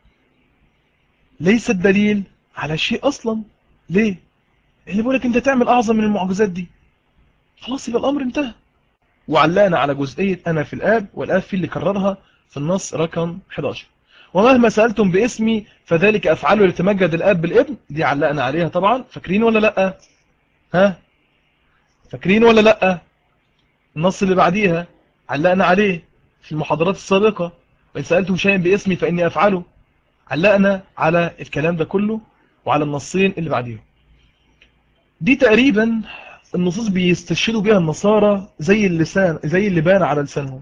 ليست دليل على شيء أصلا ليه اللي بيقولك أنت تعمل أعظم من المعجزات دي خلاص يبقى الأمر انتهى وعلقنا على جزئية أنا في الآب والآب في اللي كررها في النص رقم 11 ومهما سألتم باسمي فذلك أفعله لتمجد الآب بالابن دي علقنا عليها طبعا فاكرين ولا لأ ها فاكرين ولا لأ النص اللي بعديها علقنا عليه في المحاضرات السابقة وإن سألتم شيئا باسمي فإني أفعله علقنا على الكلام ده كله وعلى النصين اللي بعديهم دي تقريبا النصوص بيستشهدوا بها النصارى زي اللسان زي اللي بان على لسانهم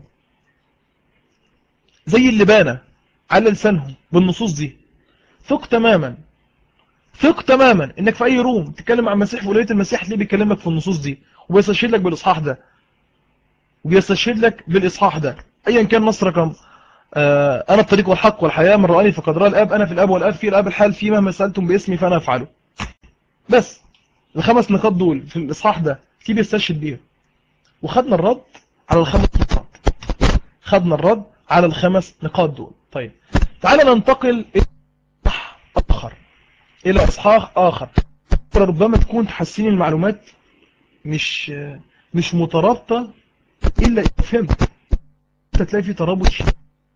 زي اللي بان على لسانهم بالنصوص دي ثق تماما ثق تماما انك في اي روم تتكلم عن المسيح ولايه المسيح تلاقيه بيكلمك في النصوص دي وبيستشهد لك بالاصحاح ده وبيستشهد لك بالاصحاح ده ايا كان نص رقم آه انا الطريق والحق والحياه من راني فقد راى الاب انا في الاب والاب في الاب الحال في مهما سالتم باسمي فانا افعله بس الخمس نقاط دول في الاصحاح ده في بيستشهد بيها وخدنا الرد على الخمس نقاط خدنا الرد على الخمس نقاط دول طيب تعالى ننتقل الى اخر الى اصحاح اخر ربما تكون تحسين المعلومات مش مش مترابطه الا اذا فهمت انت تلاقي في ترابط شديد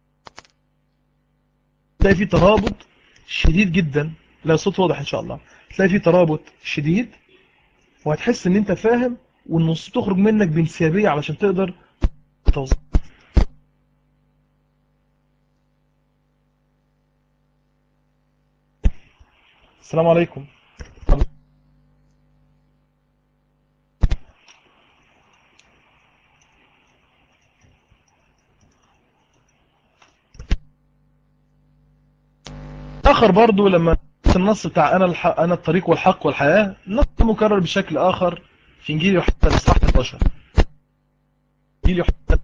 تلاقي في ترابط شديد جدا لا صوت واضح ان شاء الله تلاقي في ترابط شديد وهتحس ان انت فاهم والنص تخرج منك بانسيابيه علشان تقدر توصل السلام عليكم آخر برضو لما النص بتاع أنا, الحق أنا الطريق والحق والحياة نص مكرر بشكل آخر في إنجيل يوحنا الإصحاح 11 إنجيل يوحنا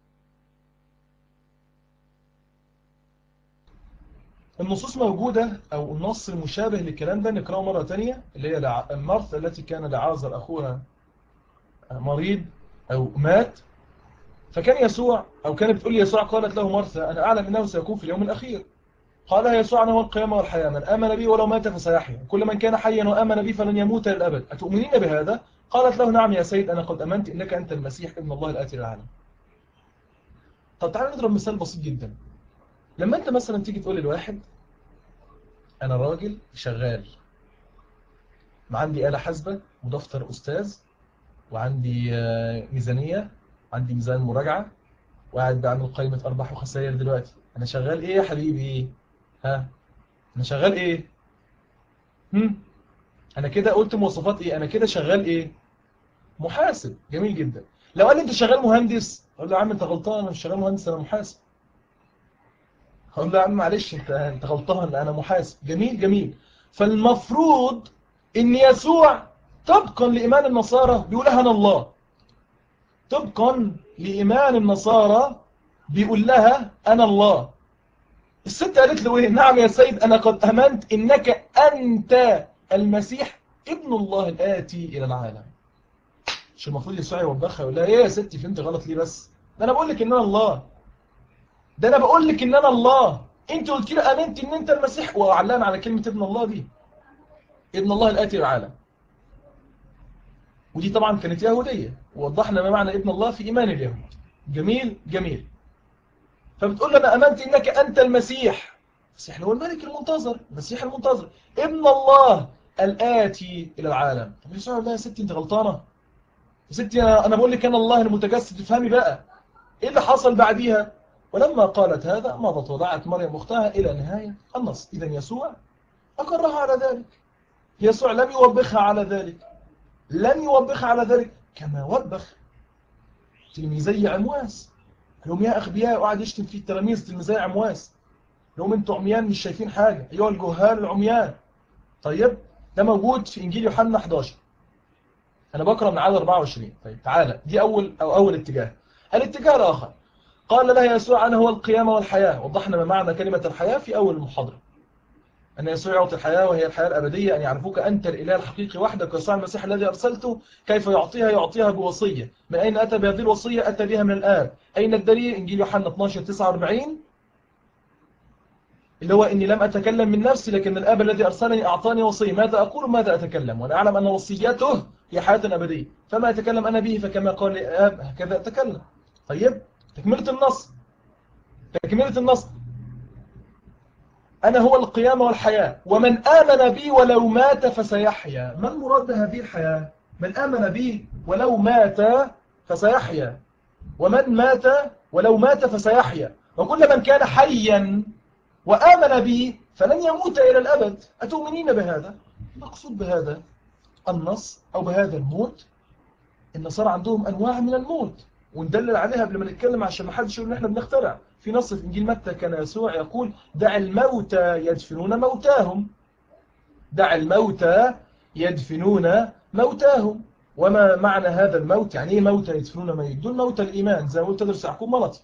النصوص موجودة أو النص المشابه للكلام ده نقرأه مرة تانية اللي هي مرثا التي كان لعازر أخوها مريض أو مات فكان يسوع أو كانت بتقول يسوع قالت له مرثا أنا أعلم أنه سيكون في اليوم الأخير قال يسوع أنا هو القيامة والحياة من آمن بي ولو مات فسيحيا كل من كان حيا وآمن بي فلن يموت للأبد أتؤمنين بهذا؟ قالت له نعم يا سيد أنا قد أمنت إنك أنت المسيح ابن الله الآتي للعالم طب تعالى نضرب مثال بسيط جدا لما أنت مثلا تيجي تقول للواحد أنا راجل شغال ما عندي آلة حاسبة ودفتر أستاذ وعندي ميزانية عندي ميزان مراجعة وقاعد بعمل قائمة أرباح وخسائر دلوقتي أنا شغال إيه يا حبيبي؟ ها أنا شغال إيه؟ هم؟ أنا كده قلت مواصفات إيه؟ أنا كده شغال إيه؟ محاسب جميل جدا لو قال لي أنت شغال مهندس أقول له يا عم أنت غلطان أنا مش شغال مهندس أنا محاسب هقول له يا عم معلش أنت أنت غلطان أنا محاسب جميل جميل فالمفروض إن يسوع طبقا لإيمان النصارى بيقول أنا الله طبقا لإيمان النصارى بيقول لها أنا الله الست قالت له إيه نعم يا سيد أنا قد أمنت إنك أنت المسيح ابن الله الآتي إلى العالم مش المفروض يسوع يوبخها يقول لها إيه يا ستي فهمت غلط ليه بس ده أنا بقول لك إن أنا الله ده أنا بقول لك إن أنا الله أنت قلت لي أمنت إن أنت المسيح وعلقنا على كلمة ابن الله دي ابن الله الآتي إلى العالم ودي طبعا كانت يهودية ووضحنا ما معنى ابن الله في إيمان اليهود جميل جميل فبتقول لنا أمنت إنك أنت المسيح المسيح هو الملك المنتظر المسيح المنتظر ابن الله الآتي إلى العالم طب يسوع الله يا ستي أنت غلطانة يا ستي أنا, أنا بقول لك أنا الله المتجسد تفهمي بقى إيه اللي حصل بعديها ولما قالت هذا مضت وضعت مريم أختها إلى نهاية النص إذا يسوع أقرها على ذلك يسوع لم يوبخها على ذلك لم يوبخها على ذلك كما وبخ تلميذي عمواس لهم يا أغبياء وقعد يشتم في التلاميذ تلميذي عمواس لهم انتوا عميان مش شايفين حاجة أيها الجهال العميان طيب ده موجود في إنجيل يوحنا 11 أنا بقرأ من عدد 24 طيب تعالى دي أول أو أول اتجاه الاتجاه الآخر قال لها يسوع أنا هو القيامة والحياة وضحنا ما معنى كلمة الحياة في أول المحاضرة أن يسوع يعطي الحياة وهي الحياة الأبدية أن يعرفوك أنت الإله الحقيقي وحدك يسوع المسيح الذي أرسلته كيف يعطيها يعطيها بوصية من أين أتى بهذه الوصية أتى بها من الآب أين الدليل إنجيل يوحنا 12 49 اللي هو إني لم أتكلم من نفسي لكن الآب الذي أرسلني أعطاني وصية ماذا أقول ماذا أتكلم وأنا أعلم أن وصيته هي حياة أبدية فما أتكلم أنا به فكما قال الآب هكذا أتكلم طيب تكملة النص تكملة النص أنا هو القيامة والحياة ومن آمن بي ولو مات فسيحيا ما المراد بهذه الحياة من آمن بي ولو مات فسيحيا ومن مات ولو مات فسيحيا وكل من كان حيا وآمن بي فلن يموت إلى الأبد أتؤمنين بهذا مقصود بهذا النص أو بهذا الموت النصارى عندهم أنواع من الموت وندلل عليها قبل ما نتكلم عشان ما حدش يقول ان احنا بنخترع في نص في انجيل متى كان يسوع يقول دع الموتى يدفنون موتاهم دع الموتى يدفنون موتاهم وما معنى هذا الموت يعني ايه موتى يدفنون ميت دول موتى الايمان زي ما قلت تدرس يعقوب ملطي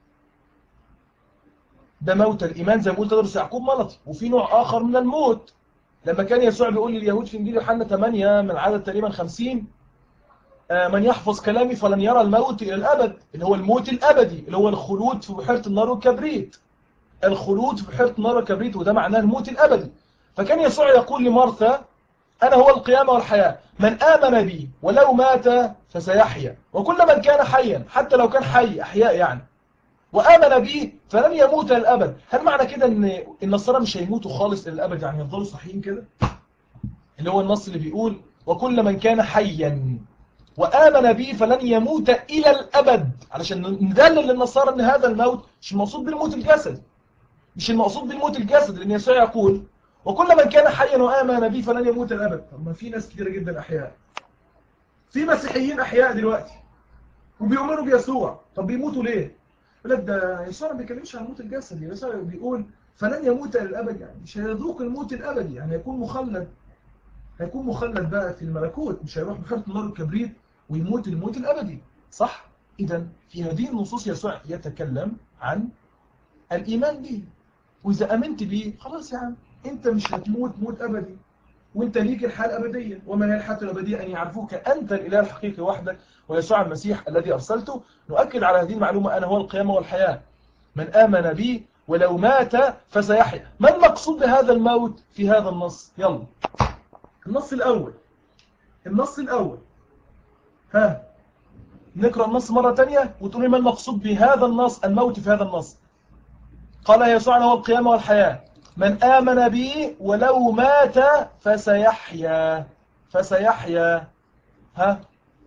ده موتى الايمان زي ما قلت تدرس يعقوب ملطي وفي نوع اخر من الموت لما كان يسوع بيقول لليهود في انجيل يوحنا 8 من عدد تقريبا 50 من يحفظ كلامي فلن يرى الموت إلى الأبد اللي هو الموت الأبدي اللي هو الخلود في بحيرة النار والكبريت الخلود في بحيرة النار والكبريت وده معناه الموت الأبدي فكان يسوع يقول لمارثا أنا هو القيامة والحياة من آمن بي ولو مات فسيحيا وكل من كان حيا حتى لو كان حي أحياء يعني وآمن بي فلن يموت للأبد هل معنى كده أن النصارى مش هيموتوا خالص للأبد يعني يفضلوا صحيين كده اللي هو النص اللي بيقول وكل من كان حيا وآمن بي فلن يموت إلى الأبد علشان ندلل للنصارى أن هذا الموت مش المقصود بالموت الجسد مش المقصود بالموت الجسد لأن يسوع يقول وكل من كان حيا وآمن بي فلن يموت الأبد طب ما في ناس كتيرة جدا أحياء في مسيحيين أحياء دلوقتي وبيؤمنوا بيسوع طب بيموتوا ليه؟ يقول لك ده يسوع ما بيتكلمش عن الموت الجسدي يسوع بيقول فلن يموت إلى الأبد يعني مش هيذوق الموت الأبدي يعني هيكون مخلد هيكون مخلد بقى في الملكوت مش هيروح بحيرة النار والكبريت ويموت الموت الأبدي صح؟ إذا في هذه النصوص يسوع يتكلم عن الإيمان به وإذا أمنت به خلاص يا عم أنت مش هتموت موت أبدي وأنت ليك الحياة الأبدية وما هي الحياة الأبدية أن يعرفوك أنت الإله الحقيقي وحدك ويسوع المسيح الذي أرسلته نؤكد على هذه المعلومة أنا هو القيامة والحياة من آمن بي ولو مات فسيحيا ما المقصود بهذا الموت في هذا النص يلا النص الأول النص الأول ها نقرأ النص مرة تانية وتقولي ما المقصود بهذا النص الموت في هذا النص قال يسوع هو القيامة والحياة من آمن بي ولو مات فسيحيا فسيحيا ها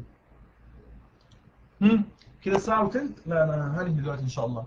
هم كده ساعة وتلت لا أنا هنهي دلوقتي إن شاء الله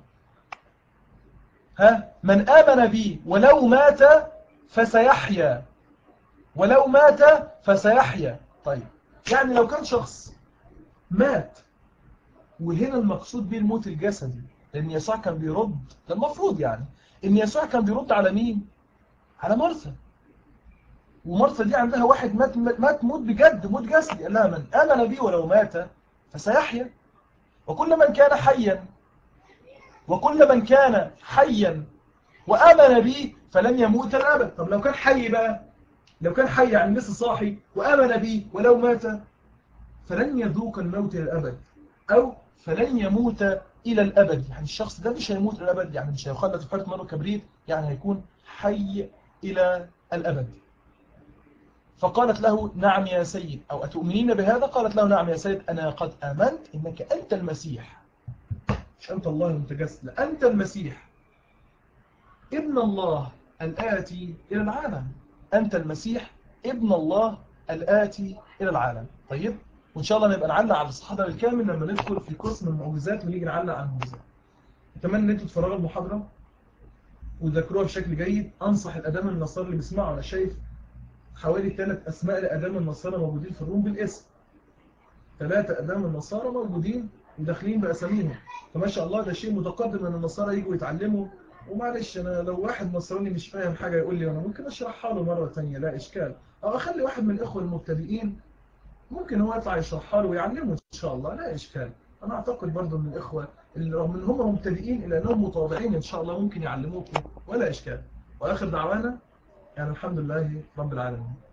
ها من آمن بي ولو مات فسيحيا ولو مات فسيحيا طيب يعني لو كان شخص مات وهنا المقصود به الموت الجسدي لأن يسوع كان بيرد ده المفروض يعني إن يسوع كان بيرد على مين؟ على مرثا ومرثا دي عندها واحد مات مات موت بجد موت جسدي قال لها من آمن بي ولو مات فسيحيا وكل من كان حيا وكل من كان حيا وآمن بي فلن يموت الأبد طب لو كان حي بقى لو كان حي يعني لسه صاحي وآمن بي ولو مات فلن يذوق الموت إلى الأبد أو فلن يموت إلى الأبد يعني الشخص ده مش هيموت إلى الأبد يعني مش هيخلد في حالة مرة كبريت يعني هيكون حي إلى الأبد فقالت له نعم يا سيد أو أتؤمنين بهذا قالت له نعم يا سيد أنا قد آمنت إنك أنت المسيح مش أنت الله المتجسد أنت المسيح ابن الله الآتي إلى العالم أنت المسيح ابن الله الآتي إلى العالم طيب وإن شاء الله نبقى نعلق على الصحابة الكامل لما ندخل في قسم المعجزات ونيجي نعلق على المعجزات أتمنى أن أنتوا تتفرجوا المحاضرة وتذكروها بشكل جيد أنصح الأدام النصارى اللي بيسمعوا أنا شايف حوالي ثلاث أسماء لأدام النصارى موجودين في الروم بالاسم ثلاثة أدام النصارى موجودين وداخلين بأساميهم فما شاء الله ده شيء متقدم أن النصارى يجوا يتعلموا ومعلش أنا لو واحد نصراني مش فاهم حاجة يقول لي أنا ممكن أشرحها له مرة ثانيه لا إشكال أو أخلي واحد من الإخوة المبتدئين ممكن هو يطلع يشرحها له ويعلمه إن شاء الله لا إشكال أنا أعتقد برضه من الإخوة اللي رغم إن هم مبتدئين إلا أنهم متواضعين إن شاء الله ممكن يعلموكم ولا إشكال وآخر دعوانا يعني الحمد لله رب العالمين